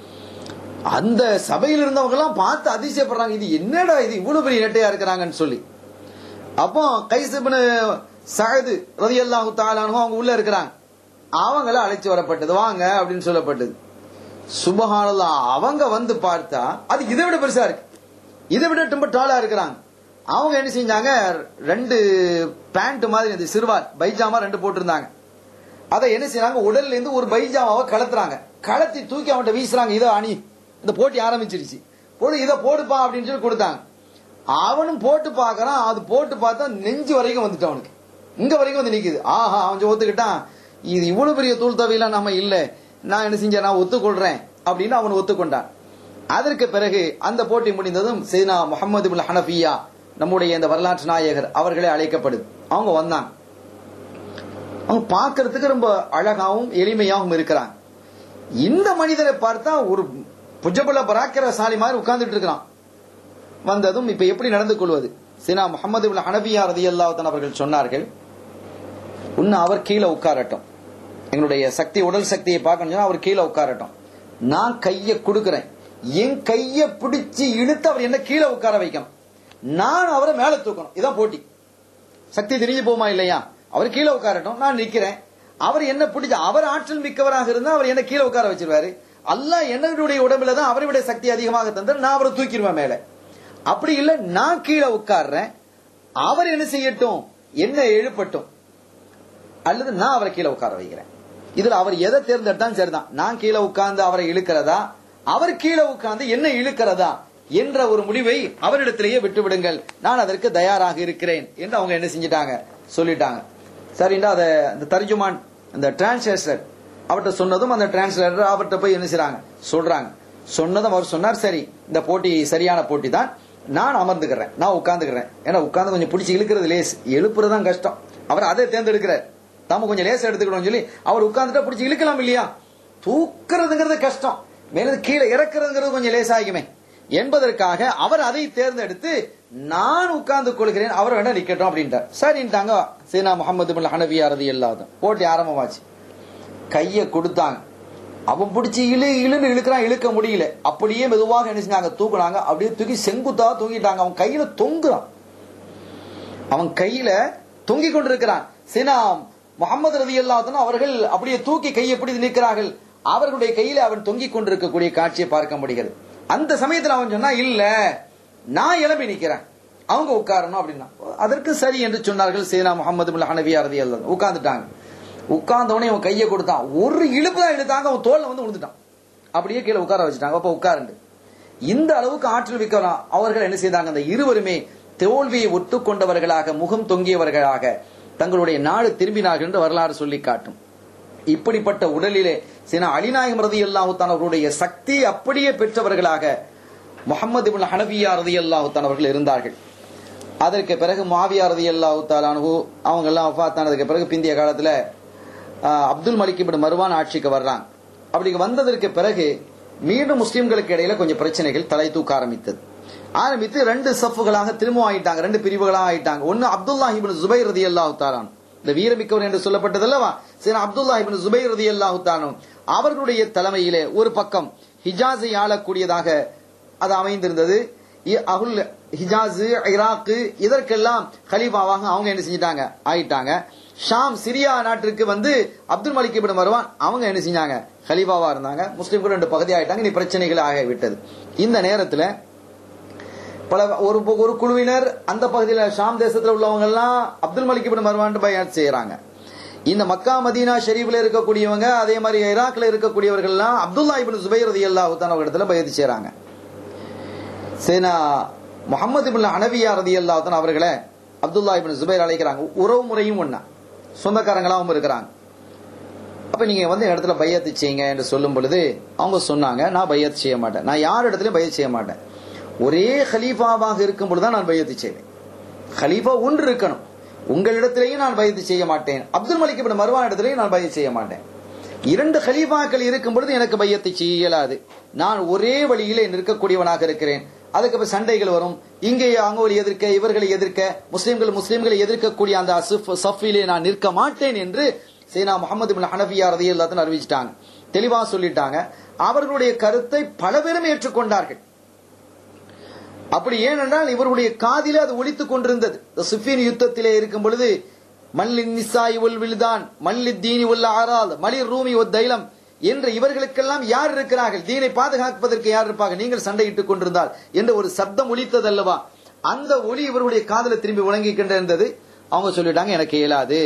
அந்த சபையில் இருந்தவங்க எல்லாம் பார்த்து அதிசயப்படுறாங்க இது என்னடா இது இவ்வளவு பெரிய நெட்டையா இருக்கிறாங்கன்னு சொல்லி அப்போ கைசபின் சகது ரதி அல்லாஹு தாலானு அவங்க உள்ள இருக்கிறாங்க அவங்கள அழைச்சு வரப்பட்டது வாங்க அப்படின்னு சொல்லப்பட்டது சுபஹானல்லா அவங்க வந்து பார்த்தா அது இதை விட பெருசா இருக்கு இதை விட ரொம்ப டாலா இருக்கிறாங்க அவங்க என்ன செஞ்சாங்க ரெண்டு பேண்ட் மாதிரி இந்த சிறுவார் பைஜாமா ரெண்டு போட்டிருந்தாங்க அதை என்ன செய்யறாங்க உடல்ல இருந்து ஒரு பைஜாமாவை கலத்துறாங்க கலத்தி தூக்கி அவன்கிட்ட வீசுறாங்க இதோ அணி இந்த போட்டி ஆரம்பிச்சிருச்சு போடு இதை போடுப்பா அப்படின்னு சொல்லி கொடுத்தாங்க அவனும் போட்டு பார்க்கறான் அது போட்டு பார்த்தா நெஞ்சு வரைக்கும் வந்துட்டு அவனுக்கு இங்க வரைக்கும் வந்து நிக்குது ஆஹா அவன் ஒத்துக்கிட்டான் இது இவ்வளவு பெரிய தூள் தவையெல்லாம் நம்ம இல்ல நான் என்ன செஞ்சேன் நான் ஒத்துக்கொள்றேன் அப்படின்னு அவன் ஒத்துக்கொண்டான் அதற்கு பிறகு அந்த போட்டி முடிந்ததும் சீனா முகமது பின் ஹனஃபியா நம்முடைய இந்த வரலாற்று நாயகர் அவர்களே அழைக்கப்படுது அவங்க வந்தாங்க அவங்க பார்க்கறதுக்கு ரொம்ப அழகாவும் எளிமையாகவும் இருக்கிறாங்க இந்த மனிதரை பார்த்தா ஒரு புஜபல பராக்கிரசாலி மாதிரி உட்கார்ந்துட்டு இருக்கிறான் வந்ததும் இப்ப எப்படி நடந்து கொள்வது சீனா முகமது பின் ஹனபியா ரதி அவர்கள் சொன்னார்கள் உன்னை அவர் கீழே உட்காரட்டும் எங்களுடைய சக்தி உடல் சக்தியை பார்க்கணும் சொன்னா அவர் கீழே உட்காரட்டும் நான் கைய கொடுக்கிறேன் என் கைய பிடிச்சு இழுத்து அவர் என்ன கீழே உட்கார வைக்கணும் நான் அவரை மேல தூக்கணும் இதான் போட்டி சக்தி தெரிஞ்சு போமா இல்லையா அவர் கீழே உட்காரட்டும் நான் நிக்கிறேன் அவர் என்ன பிடிச்ச அவர் ஆற்றல் மிக்கவராக இருந்தா அவர் என்ன கீழே உட்கார வச்சிருவாரு அல்லாஹ் என்னுடைய உடம்புல தான் அவரை விட சக்தி அதிகமாக தந்தார் நான் அவரை தூக்கிடுவேன் மேல அப்படி இல்ல நான் கீழே உட்கார்றேன் அவர் என்ன செய்யட்டும் என்ன எழுப்பட்டும் அல்லது நான் அவரை கீழே உட்கார வைக்கிறேன் இதுல அவர் எதை தேர்ந்தெடுத்தாலும் சரிதான் நான் கீழே உட்கார்ந்து அவரை இழுக்கிறதா அவர் கீழே உட்கார்ந்து என்ன இழுக்கிறதா என்ற ஒரு முடிவை அவரிடத்திலேயே விட்டு விடுங்கள் நான் அதற்கு தயாராக இருக்கிறேன் என்று அவங்க என்ன செஞ்சிட்டாங்க சொல்லிட்டாங்க சரிண்டா அதை அந்த தர்ஜுமான் அந்த டிரான்ஸ்லேட்டர் அவர்கிட்ட சொன்னதும் அந்த டிரான்ஸ்லேட்டர் அவர்கிட்ட போய் என்ன செய்றாங்க சொல்றாங்க சொன்னதும் அவர் சொன்னார் சரி இந்த போட்டி சரியான போட்டி தான் நான் அமர்ந்துக்கிறேன் நான் உட்கார்ந்துக்கிறேன் ஏன்னா உட்கார்ந்து கொஞ்சம் பிடிச்சி இழுக்கிறது லேஸ் எழுப்புறதுதான் கஷ்டம் அவர் அதை தேர்ந்தெடுக்கிறார் தாம கொஞ்சம் லேஸ் எடுத்துக்கணும்னு சொல்லி அவர் உட்கார்ந்துட்டா பிடிச்சி இழுக்கலாம் இல்லையா தூக்குறதுங்கிறது கஷ்டம் மேல கீழே இறக்குறதுங்கிறது கொஞ்சம் லேசாகுமே என்பதற்காக அவர் அதை தேர்ந்தெடுத்து நான் உட்கார்ந்து கொள்கிறேன் அவர் வேணா நிக்கட்டும் அப்படின்ட்டார் சரின்ட்டாங்க சீனா முகமது பின் ஹனபியா ரதி எல்லாதும் போட்டி ஆரம்பமாச்சு கைய கொடுத்தாங்க அவன் பிடிச்சி இழு இழுன்னு இழுக்கிறான் இழுக்க முடியல அப்படியே மெதுவாக என்ன செஞ்சாங்க தூக்குனாங்க அப்படியே தூக்கி செங்குத்தா தூக்கிட்டாங்க அவன் கையில தொங்குறான் அவன் கையில தொங்கிக் கொண்டிருக்கிறான் சீனா முகமது ரதி அல்லாத்தனும் அவர்கள் அப்படியே தூக்கி கையை பிடித்து நிற்கிறார்கள் அவர்களுடைய கையில அவன் தொங்கிக் கொண்டிருக்கக்கூடிய காட்சியை பார்க்க முடிகிறது அந்த சமயத்தில் அவன் சொன்னா இல்ல நான் எழுப்பி நிக்கிறேன் அவங்க உட்காரணும் அப்படின்னா அதற்கு சரி என்று சொன்னார்கள் சேனா முகமது ஹனவியா ரதி அல்லா உட்கார்ந்துட்டாங்க உட்கார்ந்தவனே அவன் கையை கொடுத்தான் ஒரு இழுப்பு தான் இழுத்தாங்க அவன் தோல்ல வந்து விழுந்துட்டான் அப்படியே கீழே உட்கார வச்சுட்டாங்க அப்ப உட்காருண்டு இந்த அளவுக்கு ஆற்றல் மிக்கலாம் அவர்கள் என்ன செய்தாங்க அந்த இருவருமே தோல்வியை ஒத்துக்கொண்டவர்களாக முகம் தொங்கியவர்களாக தங்களுடைய நாடு திரும்பினார்கள் என்று வரலாறு சொல்லி காட்டும் இப்படிப்பட்ட உடலிலே சில அலிநாயகம் ரதி அல்லாஹுத்தான் அவர்களுடைய சக்தி அப்படியே பெற்றவர்களாக முகமது பின் ஹனபியா ரதி அல்லாஹுத்தான் அவர்கள் இருந்தார்கள் அதற்கு பிறகு மாவியா ரதி அல்லாஹு தாலானு அவங்க எல்லாம் வஃபாத்தானதுக்கு பிறகு பிந்திய காலத்துல ஆஹ், அப்துல் மலிக் இப்னு மர்வான் ஆட்சிக்கு வர்றாங்க அப்படி வந்ததற்கு பிறகு மீண்டும் முஸ்லிம்களுக்கு இடையில கொஞ்சம் பிரச்சனைகள் தலை தூக்க ஆரம்பித்தது ஆரம்பித்து ரெண்டு சஃப்புகளாக திரும்ப ஆயிட்டாங்க ரெண்டு பிரிவுகளாக ஆயிட்டாங்க ஒன்னு அப்துல்லா இப்னு ஜுபைர் ரதி அல்லாஹு தாலான் இந்த வீரமிக்கவர் என்று சொல்லப்பட்டதல்லவா சரி அப்துல்லா இப்னு ஜுபைர் ரதி அல்லாஹு தானும் அவர்களுடைய தலைமையிலே ஒரு பக்கம் ஹிஜாஸை ஆளக்கூடியதாக அது அமைந்திருந்தது இ- அகுல் ஹிஜாஸ் ஈராக்கு இதற்கெல்லாம் கலீஃபாவாக அவங்க என்ன செஞ்சிட்டாங்க ஆயிட்டாங்க ஷாம் சிரியா நாட்டிற்கு வந்து அப்துல் மலிக் இப்னு மர்வான் அவங்க என்ன செஞ்சாங்க கலீஃபாவா இருந்தாங்க முஸ்லிம்கள் ரெண்டு பகுதி ஆயிட்டாங்க நீ பிரச்சனைகள் ஆகிவிட்டது இந்த நேரத்துல பல ஒரு ஒரு குழுவினர் அந்த பகுதியில் ஷாம் தேசத்துல உள்ளவங்க எல்லாம் அப்துல் மலிக் இப்னு மர்வான் பயாத் செய்யறாங்க இந்த மக்கா மதீனா ஷெரீஃப்ல இருக்கக்கூடியவங்க அதே மாதிரி ஈராக்ல இருக்கக்கூடியவர்கள் எல்லாம் அப்துல்லா இப்னு சுபைர் ரலியல்லாஹு தஆலா இடத்துல பயாத் செய்யறாங்க சேனா முகமது இப்னு ஹனவியா ரலியல்லாஹு தஆலா அவர்களை அப்துல்லா இப்னு சுபைர் அழைக்கிறாங்க உறவு முறையும் ஒண்ணா சொந்தக்காரங்களாவும் இருக்கிறாங்க அப்ப நீங்க வந்து என் இடத்துல பையத்து செய்யுங்க என்று சொல்லும் பொழுது அவங்க சொன்னாங்க நான் பையத்து செய்ய மாட்டேன் நான் யார் இடத்துலயும் பையத் செய்ய மாட்டேன் ஒரே ஹலீஃபாவாக இருக்கும் பொழுதுதான் நான் பையத்து செய்வேன் ஹலீஃபா ஒன்று இருக்கணும் உங்களிடத்திலேயும் நான் பையத்து செய்ய மாட்டேன் அப்துல் மலிக் இப்னு மர்வான் இடத்திலேயும் நான் பையத் செய்ய மாட்டேன் இரண்டு ஹலீஃபாக்கள் இருக்கும் பொழுது எனக்கு பையத்தை செய்ய இயலாது நான் ஒரே வழியிலே நிற்கக்கூடியவனாக இருக்கிறேன் அதுக்கு அப்புறம் சண்டைகள் வரும் இங்கே அவங்களை எதிர்க்க இவர்களை எதிர்க்க முஸ்லிம்கள் முஸ்லிம்களை எதிர்க்கக்கூடிய அந்த அசுஃப் சஃபிலே நான் நிற்க மாட்டேன் என்று சீனா முகமது பின் ஹனஃபியா ரதி எல்லாத்தையும் அறிவிச்சிட்டாங்க தெளிவா சொல்லிட்டாங்க அவர்களுடைய கருத்தை பல பேரும் ஏற்றுக்கொண்டார்கள் அப்படி ஏனென்றால் இவருடைய காதிலே அது ஒலித்துக் கொண்டிருந்தது இந்த சிஃபின் யுத்தத்திலே இருக்கும் பொழுது மல்லின் நிசாய் உல் வில்தான் மல்லி தீனி உல் ஆரால் மலி ரூமி ஒத் தைலம் என்று இவர்களுக்கெல்லாம் யார் இருக்கிறார்கள் தீனை பாதுகாப்பதற்கு யார் இருப்பாங்க நீங்கள் சண்டையிட்டுக் கொண்டிருந்தால் என்று ஒரு சப்தம் ஒலித்தது அல்லவா அந்த ஒலி இவருடைய காதல திரும்பி முழங்கிக் கொண்டிருந்தது அவங்க சொல்லிட்டாங்க எனக்கு இயலாது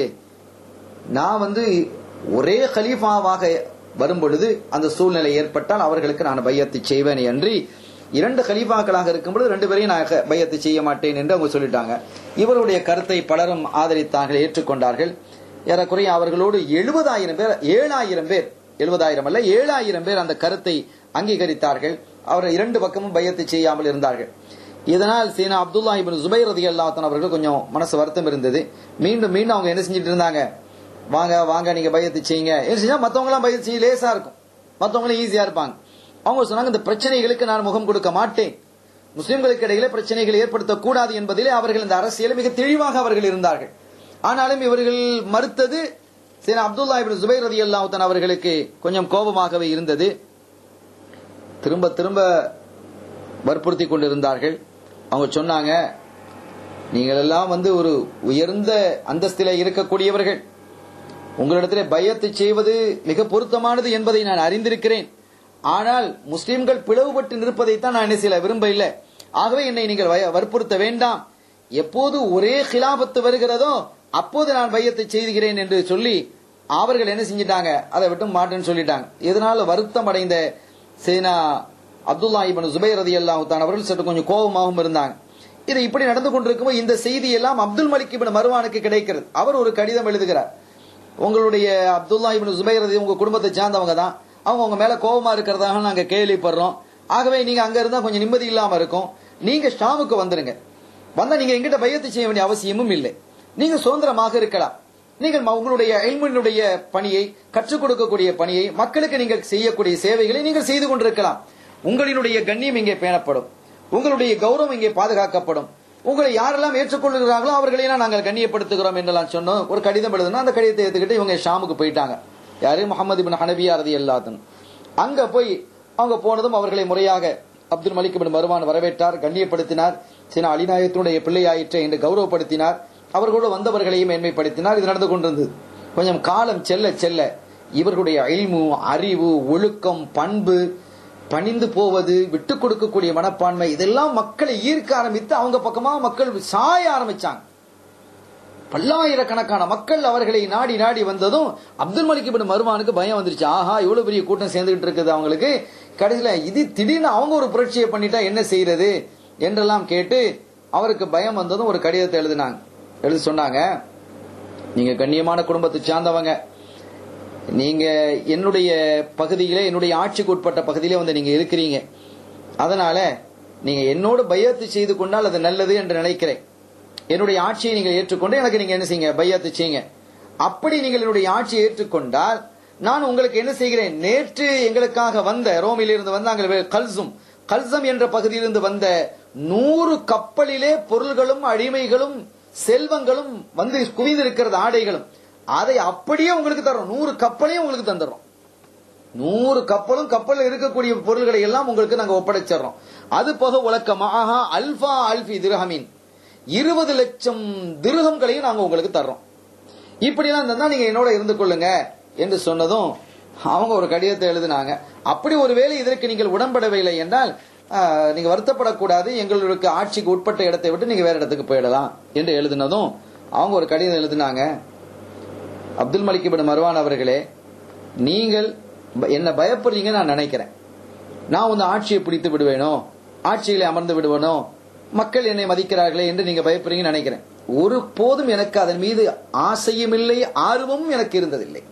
நான் வந்து ஒரே கலீஃபாவாக வரும் பொழுது அந்த சூழ்நிலை ஏற்பட்டால் அவர்களுக்கு நான் பையத்தை செய்வேன் என்று இரண்டு கலீஃபாக்களாக இருக்கும் பொழுது ரெண்டு பேரையும் நான் க- பையத்தை செய்ய மாட்டேன் என்று அவங்க சொல்லிட்டாங்க இவருடைய கருத்தை பலரும் ஆதரித்தார்கள் ஏற்றுக்கொண்டார்கள் ஏறக்குறைய அவர்களோடு எழுபதாயிரம் பேர் ஏழாயிரம் பேர் எழுபதாயிரம் அல்ல ஏழாயிரம் பேர் அந்த கருத்தை அங்கீகரித்தார்கள் அவர் இரண்டு பக்கமும் பையத்தை செய்யாமல் இருந்தார்கள் இதனால் சீனா அப்துல்லா இபின் ஜுபைர் ரதி அவர்கள் கொஞ்சம் மனசு வருத்தம் இருந்தது மீண்டும் மீண்டும் அவங்க என்ன செஞ்சுட்டு இருந்தாங்க வாங்க வாங்க நீங்க பயத்து செய்யுங்க என்ன செஞ்சா மத்தவங்க எல்லாம் பயத்து செய்ய லேசா இருக்கும் மத்தவங்களும் ஈஸியா இருப்பாங்க அவங்க சொன்னாங்க இந்த பிரச்சனைகளுக்கு நான் முகம் கொடுக்க மாட்டேன் முஸ்லிம்களுக்கு இடையிலே பிரச்சனைகள் ஏற்படுத்தக்கூடாது என்பதிலே அவர்கள் இந்த அரசியல் மிக தெளிவாக அவர்கள் இருந்தார்கள் ஆனாலும் இவர்கள் மறுத்தது சரி அப்துல்லா இபின் ஜுபைர் ரதி அல்லாஹன் அவர்களுக்கு கொஞ்சம் கோபமாகவே இருந்தது திரும்ப திரும்ப வற்புறுத்தி கொண்டிருந்தார்கள் அவங்க சொன்னாங்க நீங்கள் எல்லாம் வந்து ஒரு உயர்ந்த அந்தஸ்திலே இருக்கக்கூடியவர்கள் உங்களிடத்திலே பயத்தை செய்வது மிக பொருத்தமானது என்பதை நான் அறிந்திருக்கிறேன் ஆனால் முஸ்லிம்கள் பிளவுபட்டு நிற்பதைத்தான் நான் என்ன செய்யல விரும்ப இல்லை ஆகவே என்னை நீங்கள் வய- வற்புறுத்த வேண்டாம் எப்போது ஒரே கிலாபத்து வருகிறதோ அப்போது நான் பையத்தை செய்கிறேன் என்று சொல்லி அவர்கள் என்ன செஞ்சிட்டாங்க அதை விட்டு மாட்டேன்னு சொல்லிட்டாங்க இதனால வருத்தம் அடைந்த சேனா அப்துல்லா இபன் ஜுபைர் ரதி அல்லாஹுத்தான் அவர்கள் சற்று கொஞ்சம் கோபமாகவும் இருந்தாங்க இது இப்படி நடந்து கொண்டிருக்கும்போது இந்த செய்தி எல்லாம் அப்துல் மலிக் இப்னு மர்வானுக்கு கிடைக்கிறது அவர் ஒரு கடிதம் எழுதுகிறார் உங்களுடைய அப்துல்லா இப்னு ஜுபைர் ரதி உங்க குடும்பத்தை சார்ந்தவங்க தான் அவங்க உங்க மேல கோபமா இருக்கிறதாக நாங்க கேள்விப்படுறோம் ஆகவே நீங்க அங்க இருந்தா கொஞ்சம் நிம்மதி இல்லாம இருக்கும் நீங்க ஷாமுக்கு வந்துருங்க வந்தா நீங்க எங்கிட்ட பையத்தை செய்ய வேண்டிய அவசியமும் இல்லை நீங்க சுதந்திரமாக இருக்கலாம் நீங்கள் ம- உங்களுடைய இல்மினுடைய பணியை கற்றுக் கொடுக்கக்கூடிய பணியை மக்களுக்கு நீங்கள் செய்யக்கூடிய சேவைகளை நீங்கள் செய்து கொண்டிருக்கலாம் உங்களினுடைய கண்ணியம் இங்கே பேணப்படும் உங்களுடைய கௌரவம் இங்கே பாதுகாக்கப்படும் உங்களை யாரெல்லாம் ஏற்றுக்கொள்கிறார்களோ அவர்களையெல்லாம் நாங்கள் கண்ணியப்படுத்துகிறோம் என்றெல்லாம் சொன்னோம் ஒரு கடிதம் எழுதுனா அந்த கடிதத்தை எடுத்துக்கிட்டு இவங்க ஷாமுக்கு போயிட்டாங்க யாரு முகமது பின் ஹனபியா ரதி எல்லாத்தன் அங்க போய் அவங்க போனதும் அவர்களை முறையாக அப்துல் மலிக் பின் மருவான் வரவேற்றார் கண்ணியப்படுத்தினார் சில அலிநாயகத்தினுடைய பிள்ளையாயிற்று என்று கௌரவப்படுத்தினார் அவர்களோடு வந்தவர்களையும் மேன்மைப்படுத்தினார் இது நடந்து கொண்டிருந்தது கொஞ்சம் காலம் செல்ல செல்ல இவர்களுடைய அழிமு அறிவு ஒழுக்கம் பண்பு பணிந்து போவது விட்டு கொடுக்கக்கூடிய மனப்பான்மை இதெல்லாம் மக்களை ஈர்க்க ஆரம்பித்து அவங்க பக்கமா மக்கள் சாய ஆரம்பிச்சாங்க பல்லாயிரக்கணக்கான மக்கள் அவர்களை நாடி நாடி வந்ததும் அப்துல் மலிக் இப்னு மருவானுக்கு பயம் வந்துருச்சு ஆஹா இவ்வளவு பெரிய கூட்டம் சேர்ந்துகிட்டு இருக்குது அவங்களுக்கு கடைசியில இது திடீர்னு அவங்க ஒரு புரட்சியை பண்ணிட்டா என்ன செய்யறது என்றெல்லாம் கேட்டு அவருக்கு பயம் வந்ததும் ஒரு கடிதத்தை எழுதினாங்க எழுதி சொன்னாங்க நீங்க கண்ணியமான குடும்பத்தை சார்ந்தவங்க நீங்க என்னுடைய பகுதியிலே என்னுடைய ஆட்சிக்கு உட்பட்ட பகுதியிலே வந்து நீங்க இருக்கிறீங்க அதனால நீங்க என்னோடு பயத்து செய்து கொண்டால் அது நல்லது என்று நினைக்கிறேன் என்னுடைய ஆட்சியை நீங்கள் ஏற்றுக்கொண்டு எனக்கு நீங்க என்ன செய்யுங்க பையத்து செய்யுங்க அப்படி நீங்கள் என்னுடைய ஆட்சியை ஏற்றுக்கொண்டால் நான் உங்களுக்கு என்ன செய்கிறேன் நேற்று எங்களுக்காக வந்த ரோமிலிருந்து வந்த அங்கே கல்சும் கல்சம் என்ற பகுதியிலிருந்து வந்த நூறு கப்பலிலே பொருள்களும் அடிமைகளும் செல்வங்களும் வந்து குவிந்திருக்கிறது ஆடைகளும் அதை அப்படியே உங்களுக்கு தர்றோம் நூறு கப்பலையும் உங்களுக்கு தந்துடுறோம் நூறு கப்பலும் கப்பலில் இருக்கக்கூடிய பொருள்களை எல்லாம் உங்களுக்கு நாங்க ஒப்படைச்சிடறோம் அது போக உலக்கமாக அல்பா அல்பி திரஹமின் இருபது லட்சம் திருகங்களையும் நாங்க உங்களுக்கு தர்றோம் இப்படிலாம் இருந்தா நீங்க என்னோட இருந்து கொள்ளுங்க என்று சொன்னதும் அவங்க ஒரு கடிதத்தை எழுதினாங்க அப்படி ஒருவேளை இதற்கு நீங்கள் உடன்படவில்லை என்றால் ஆஹ், நீங்க வருத்தப்படக்கூடாது எங்களுக்கு ஆட்சிக்கு உட்பட்ட இடத்தை விட்டு நீங்க வேற இடத்துக்கு போயிடலாம் என்று எழுதினதும் அவங்க ஒரு கடிதம் எழுதினாங்க அப்துல் மலிக் இப்னு மர்வான் அவர்களே நீங்கள் ப- என்ன பயப்படுறீங்க நான் நினைக்கிறேன் நான் வந்து ஆட்சியை பிடித்து விடுவேனோ ஆட்சியிலே அமர்ந்து விடுவேனோ மக்கள் என்னை மதிக்கிறார்களே என்று நீங்க பயப்படுறீங்கன்னு நினைக்கிறேன் ஒரு போதும் எனக்கு அதன் மீது ஆசையும் இல்லை ஆர்வமும் எனக்கு இருந்ததில்லை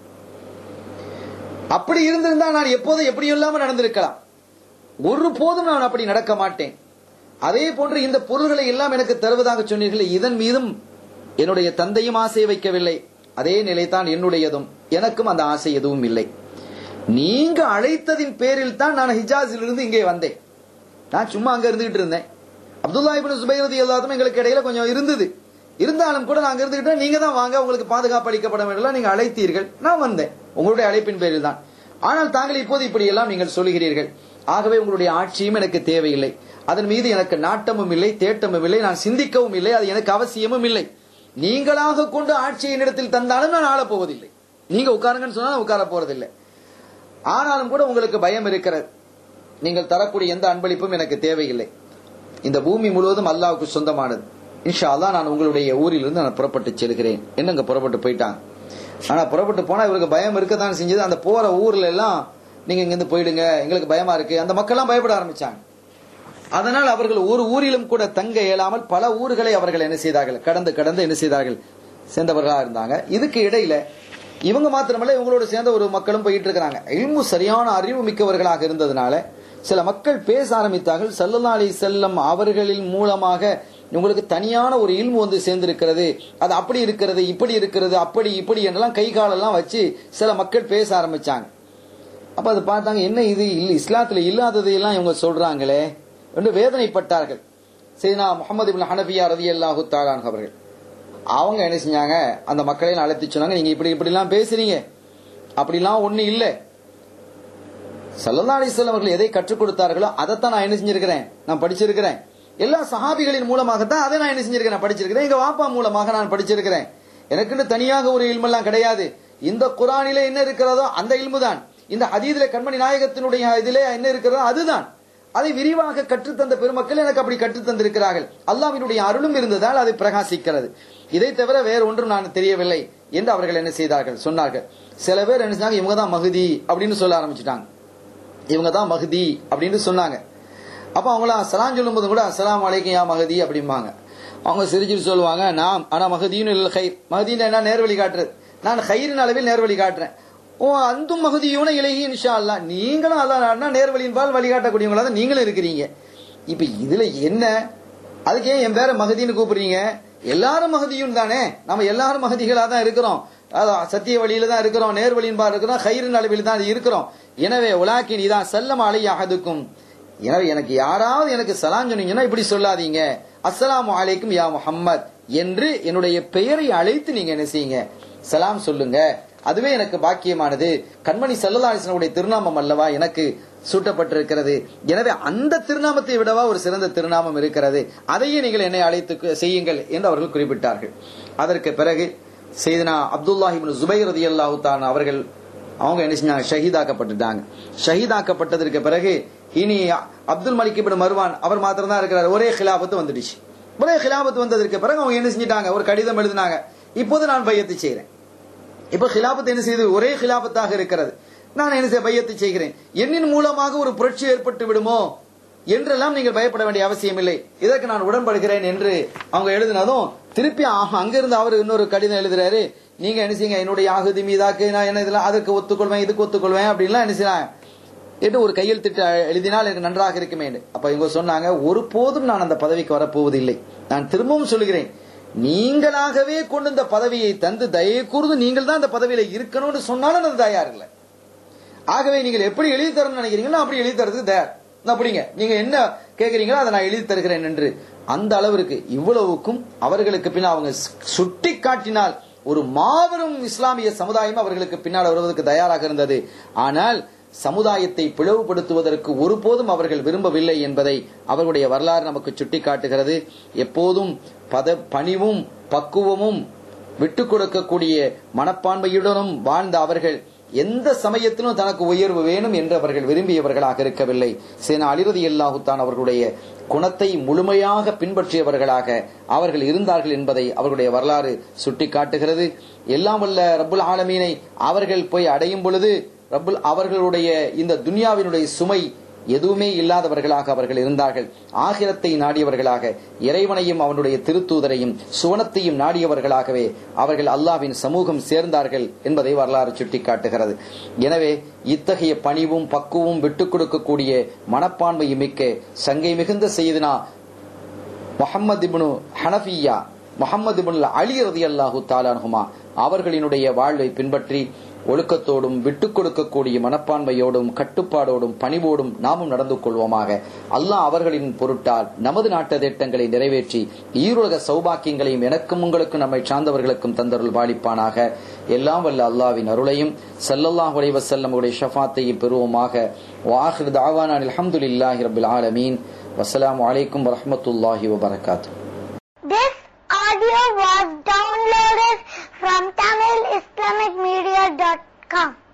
அப்படி இருந்திருந்தால் நான் எப்போதும் எப்படி இல்லாம நடந்திருக்கலாம் ஒரு போதும் நான் அப்படி நடக்க மாட்டேன் அதே போன்று இந்த பொருள்களை எல்லாம் எனக்கு தருவதாக சொன்னீர்கள் இதன் மீதும் என்னுடைய தந்தையும் ஆசை வைக்கவில்லை அதே நிலைதான் என்னுடையதும் எனக்கும் அந்த ஆசை எதுவும் இல்லை நீங்க அழைத்ததின் பேரில் தான் நான் ஹிஜாஸில் இருந்து இங்கே வந்தேன் நான் சும்மா அங்க இருந்துகிட்டு இருந்தேன் அப்துல்லா இப்னு சுபைரதி எல்லாத்துமே எங்களுக்கு இடையில கொஞ்சம் இருந்தது இருந்தாலும் கூட நாங்க இருந்துகிட்டு நீங்க தான் வாங்க உங்களுக்கு பாதுகாப்பு அளிக்கப்பட வேண்டும் நீங்க அழைத்தீர்கள் நான் வந்தேன் உங்களுடைய அழைப்பின் பேரில் தான் ஆனால் தாங்கள் இப்போது இப்படி எல்லாம் நீங்கள் சொல்கிறீர்கள் ஆகவே உங்களுடைய ஆட்சியும் எனக்கு தேவையில்லை அதன் மீது எனக்கு நாட்டமும் இல்லை தேட்டமும் இல்லை நான் சிந்திக்கவும் இல்லை அது எனக்கு அவசியமும் இல்லை நீங்களாக கொண்டு ஆட்சியை என்னிடத்தில் தந்தாலும் நான் ஆளப் போவதில்லை நீங்க உட்காருங்கன்னு சொன்னா நான் உட்கார போறதில்லை ஆனாலும் கூட உங்களுக்கு பயம் இருக்கிறது நீங்கள் தரக்கூடிய எந்த அன்பளிப்பும் எனக்கு தேவையில்லை இந்த பூமி முழுவதும் அல்லாவுக்கு சொந்தமானது இன்ஷா அல்லாஹ் நான் உங்களுடைய ஊரிலிருந்து நான் புறப்பட்டு செல்கிறேன் என்னங்க புறப்பட்டு போயிட்டாங்க ஆனா புறப்பட்டு போனா இவருக்கு பயம் இருக்கத்தான் செஞ்சது அந்த போற ஊர்ல எல்லாம் நீங்க இங்கிருந்து போயிடுங்க எங்களுக்கு பயமா இருக்கு அந்த மக்கள் எல்லாம் பயப்பட ஆரம்பிச்சாங்க அதனால் அவர்கள் ஒரு ஊரிலும் கூட தங்க இயலாமல் பல ஊர்களை அவர்கள் என்ன செய்தார்கள் கடந்து கடந்து என்ன செய்தார்கள் சேர்ந்தவர்களா இருந்தாங்க இதுக்கு இடையில இவங்க மாத்திரமல்ல இவங்களோட சேர்ந்த ஒரு மக்களும் போயிட்டு இருக்கிறாங்க இல்மு சரியான அறிவு மிக்கவர்களாக இருந்ததுனால சில மக்கள் பேச ஆரம்பித்தார்கள் சல்லல்லா அலி செல்லம் அவர்களின் மூலமாக உங்களுக்கு தனியான ஒரு இல்மு வந்து சேர்ந்திருக்கிறது அது அப்படி இருக்கிறது இப்படி இருக்கிறது அப்படி இப்படி என்றெல்லாம் கை காலெல்லாம் வச்சு சில மக்கள் பேச ஆரம்பிச்சாங்க அப்ப அது பார்த்தாங்க என்ன இது இல்ல இஸ்லாத்துல இல்லாததையெல்லாம் இவங்க சொல்றாங்களே என்று வேதனைப்பட்டார்கள் சைனா முகமது இப்னு ஹனபியா ரதியல்லாஹு தாலான் அவர்கள் அவங்க என்ன செஞ்சாங்க அந்த மக்களையும் அழைத்து சொன்னாங்க நீங்க இப்படி இப்படி எல்லாம் பேசுறீங்க அப்படிலாம் ஒண்ணு இல்ல சல்லல்லா அலிஸ்லாம் அவர்கள் எதை கற்றுக் கொடுத்தார்களோ அதைத்தான் நான் என்ன செஞ்சிருக்கிறேன் நான் படிச்சிருக்கிறேன் எல்லா சஹாபிகளின் மூலமாகத்தான் அதை நான் என்ன செஞ்சிருக்கிறேன் நான் படிச்சிருக்கிறேன் எங்க வாப்பா மூலமாக நான் படிச்சிருக்கிறேன் எனக்குன்னு தனியாக ஒரு இல்மெல்லாம் கிடையாது இந்த குரானிலே என்ன இருக்கிறதோ அந்த இல்மு தான் இந்த ஹதீதில கண்மணி நாயகத்தினுடைய இதிலே என்ன இருக்கிறதோ அதுதான் அதை விரிவாக கற்றுத்தந்த பெருமக்கள் எனக்கு அப்படி கற்றுத்தந்திருக்கிறார்கள் அல்லாஹ்வினுடைய அருளும் இருந்ததால் அது பிரகாசிக்கிறது இதை தவிர வேற ஒன்றும் நான் தெரியவில்லை என்று அவர்கள் என்ன செய்தார்கள் சொன்னார்கள் சில பேர் என்ன செஞ்சாங்க இவங்க தான் மகுதி அப்படின்னு சொல்ல ஆரம்பிச்சிட்டாங்க இவங்க தான் மஹதி அப்படின்னு சொன்னாங்க அப்ப அவங்களாம் சலாம் சொல்லும்போது கூட அஸ்ஸலாமு அலைக்கும் யா மஹதி அப்படிம்பாங்க அவங்க சிரிச்சுட்டு சொல்லுவாங்க நாம் ஆனா மஹதியும் இல்ல ஹைர் மஹதின்னு என்ன நேர்வழி காட்டுறது நான் ஹைரின் அளவில் நேர்வழி காட்டுறேன் ஓ அந்தும் மகுதியூன இலகி இன்ஷா அல்லா நீங்களும் அல்லா நேர்வழியின் பால் வழிகாட்டக்கூடியவங்களா தான் நீங்களும் இருக்கிறீங்க இப்ப இதுல என்ன அதுக்கு ஏன் என் பேர மகதின்னு கூப்பிடுறீங்க எல்லாரும் மகதியும் தானே நம்ம எல்லாரும் மகதிகளா தான் இருக்கிறோம் அதான் சத்திய வழியில தான் இருக்கிறோம் நேர்வழியின் பால் இருக்கிறோம் கயிறு அளவில் தான் இருக்கிறோம் எனவே உலாக்கின் இதான் செல்லம் அலை அகதுக்கும் எனவே எனக்கு யாராவது எனக்கு சலாம் சொன்னீங்கன்னா இப்படி சொல்லாதீங்க அஸ்ஸலாமு அலைக்கும் யா முஹம்மத் என்று என்னுடைய பெயரை அழைத்து நீங்க என்ன செய்யுங்க சலாம் சொல்லுங்க அதுவே எனக்கு பாக்கியமானது கண்மணி செல்லலாசனுடைய திருநாமம் அல்லவா எனக்கு சூட்டப்பட்டிருக்கிறது எனவே அந்த திருநாமத்தை விடவா ஒரு சிறந்த திருநாமம் இருக்கிறது அதையே நீங்கள் என்னை அழைத்து செய்யுங்கள் என்று அவர்கள் குறிப்பிட்டார்கள் அதற்கு பிறகு செய்தனா அப்துல்லாஹிபின் ஜுபைர் ரதி அல்லாஹு அவர்கள் அவங்க என்ன செஞ்சாங்க ஷஹீதாக்கப்பட்டுட்டாங்க ஷஹீதாக்கப்பட்டதற்கு பிறகு இனி அப்துல் மலிக் இப்னு மர்வான் அவர் மாத்திரம் தான் இருக்கிறார் ஒரே கிலாபத்து வந்துடுச்சு ஒரே கிலாபத்து வந்ததற்கு பிறகு அவங்க என்ன செஞ்சிட்டாங்க ஒரு கடிதம் எழுதினாங்க இப்போது நான் பையத்து செய்கிறேன் இப்ப கிலாபத்து என்ன செய்து ஒரே கிலாபத்தாக இருக்கிறது நான் என்ன செய்ய பையத்தை செய்கிறேன் என்னின் மூலமாக ஒரு புரட்சி ஏற்பட்டு விடுமோ என்றெல்லாம் நீங்கள் பயப்பட வேண்டிய அவசியம் இல்லை இதற்கு நான் உடன்படுகிறேன் என்று அவங்க எழுதினதும் திருப்பி ஆஹ், அங்கிருந்து அவர் இன்னொரு கடிதம் எழுதுறாரு நீங்க என்ன செய்யுங்க என்னுடைய ஆகுதி மீதாக்கு நான் என்ன இதெல்லாம் அதற்கு ஒத்துக்கொள்வேன் இதுக்கு ஒத்துக்கொள்வேன் அப்படின்லாம் என்ன செய்யலாம் என்று ஒரு கையெழுத்திட்டு எழுதினால் எனக்கு நன்றாக இருக்குமே என்று. அப்ப இவங்க சொன்னாங்க ஒருபோதும் நான் அந்த பதவிக்கு வரப்போவதில்லை நான் திரும்பவும் சொல்கிறேன் நீங்களாகவே கொண்டு இந்த பதவியை தந்து தயை கூர்ந்து நீங்கள் தான் அந்த பதவியில இருக்கணும்னு சொன்னாலும் அது தயார் இல்லை ஆகவே நீங்கள் எப்படி எழுதி தரணும்னு நினைக்கிறீங்களோ அப்படி எழுதி தரதுக்கு தயார் நான் அப்படிங்க நீங்க என்ன கேக்குறீங்களோ அதை நான் எழுதி தருகிறேன் என்று அந்த அளவிற்கு இவ்வளவுக்கும் அவர்களுக்கு பின்னால் அவங்க சுட்டி காட்டினால் ஒரு மாபெரும் இஸ்லாமிய சமுதாயம் அவர்களுக்கு பின்னால் வருவதற்கு தயாராக இருந்தது ஆனால் சமுதாயத்தை பிளவுபடுத்துவதற்கு ஒருபோதும் அவர்கள் விரும்பவில்லை என்பதை அவர்களுடைய வரலாறு நமக்கு சுட்டி காட்டுகிறது எப்போதும் பத பணிவும் பக்குவமும் விட்டுக் கொடுக்கக்கூடிய மனப்பான்மையுடனும் வாழ்ந்த அவர்கள் எந்த சமயத்திலும் தனக்கு உயர்வு வேணும் என்று அவர்கள் விரும்பியவர்களாக இருக்கவில்லை சேனா அலிரதி அல்லாஹுத்தான் அவர்களுடைய குணத்தை முழுமையாக பின்பற்றியவர்களாக அவர்கள் இருந்தார்கள் என்பதை அவர்களுடைய வரலாறு சுட்டிக்காட்டுகிறது எல்லாம் வல்ல ரப்புல் ஆலமீனை அவர்கள் போய் அடையும் பொழுது ரப்புல் அவர்களுடைய இந்த துனியாவினுடைய சுமை எதுவுமே இல்லாதவர்களாக அவர்கள் இருந்தார்கள் ஆகிரத்தை நாடியவர்களாக இறைவனையும் அவனுடைய திருத்தூதரையும் சுவனத்தையும் நாடியவர்களாகவே அவர்கள் அல்லாவின் சமூகம் சேர்ந்தார்கள் என்பதை வரலாறு சுட்டிக்காட்டுகிறது எனவே இத்தகைய பணிவும் பக்குவும் விட்டுக் கொடுக்கக்கூடிய மனப்பான்மையும் மிக்க சங்கை மிகுந்த செய்தினா முகமது இப்னு ஹனஃபியா முகமது இப்னு அலி ரதி அல்லாஹு தாலானுமா அவர்களினுடைய வாழ்வை பின்பற்றி ஒழுக்கத்தோடும் விட்டுக் கொடுக்கக்கூடிய மனப்பான்மையோடும் கட்டுப்பாடோடும் பணிவோடும் நாமும் நடந்து கொள்வோமாக அல்லாஹ் அவர்களின் பொருட்டால் நமது நாட்டு திட்டங்களை நிறைவேற்றி ஈருலக சௌபாக்கியங்களையும் எனக்கும் உங்களுக்கும் நம்மை சார்ந்தவர்களுக்கும் தந்தருள் பாலிப்பானாக எல்லாம் வல்ல அல்லாவின் அருளையும் சல்லல்லாஹ் அலைஹி வஸல்லம் உடைய ஷஃபாத்தையும் பெறுவோமாக வாஹிர் தாவானா அல்ஹம்துலில்லாஹி ரபில் ஆலமீன் வஸ்ஸலாமு அலைக்கும் வரஹ்மத்துல்லாஹி வபரகாத்துஹு This audio was downloaded from TamilIslamicMedia.com.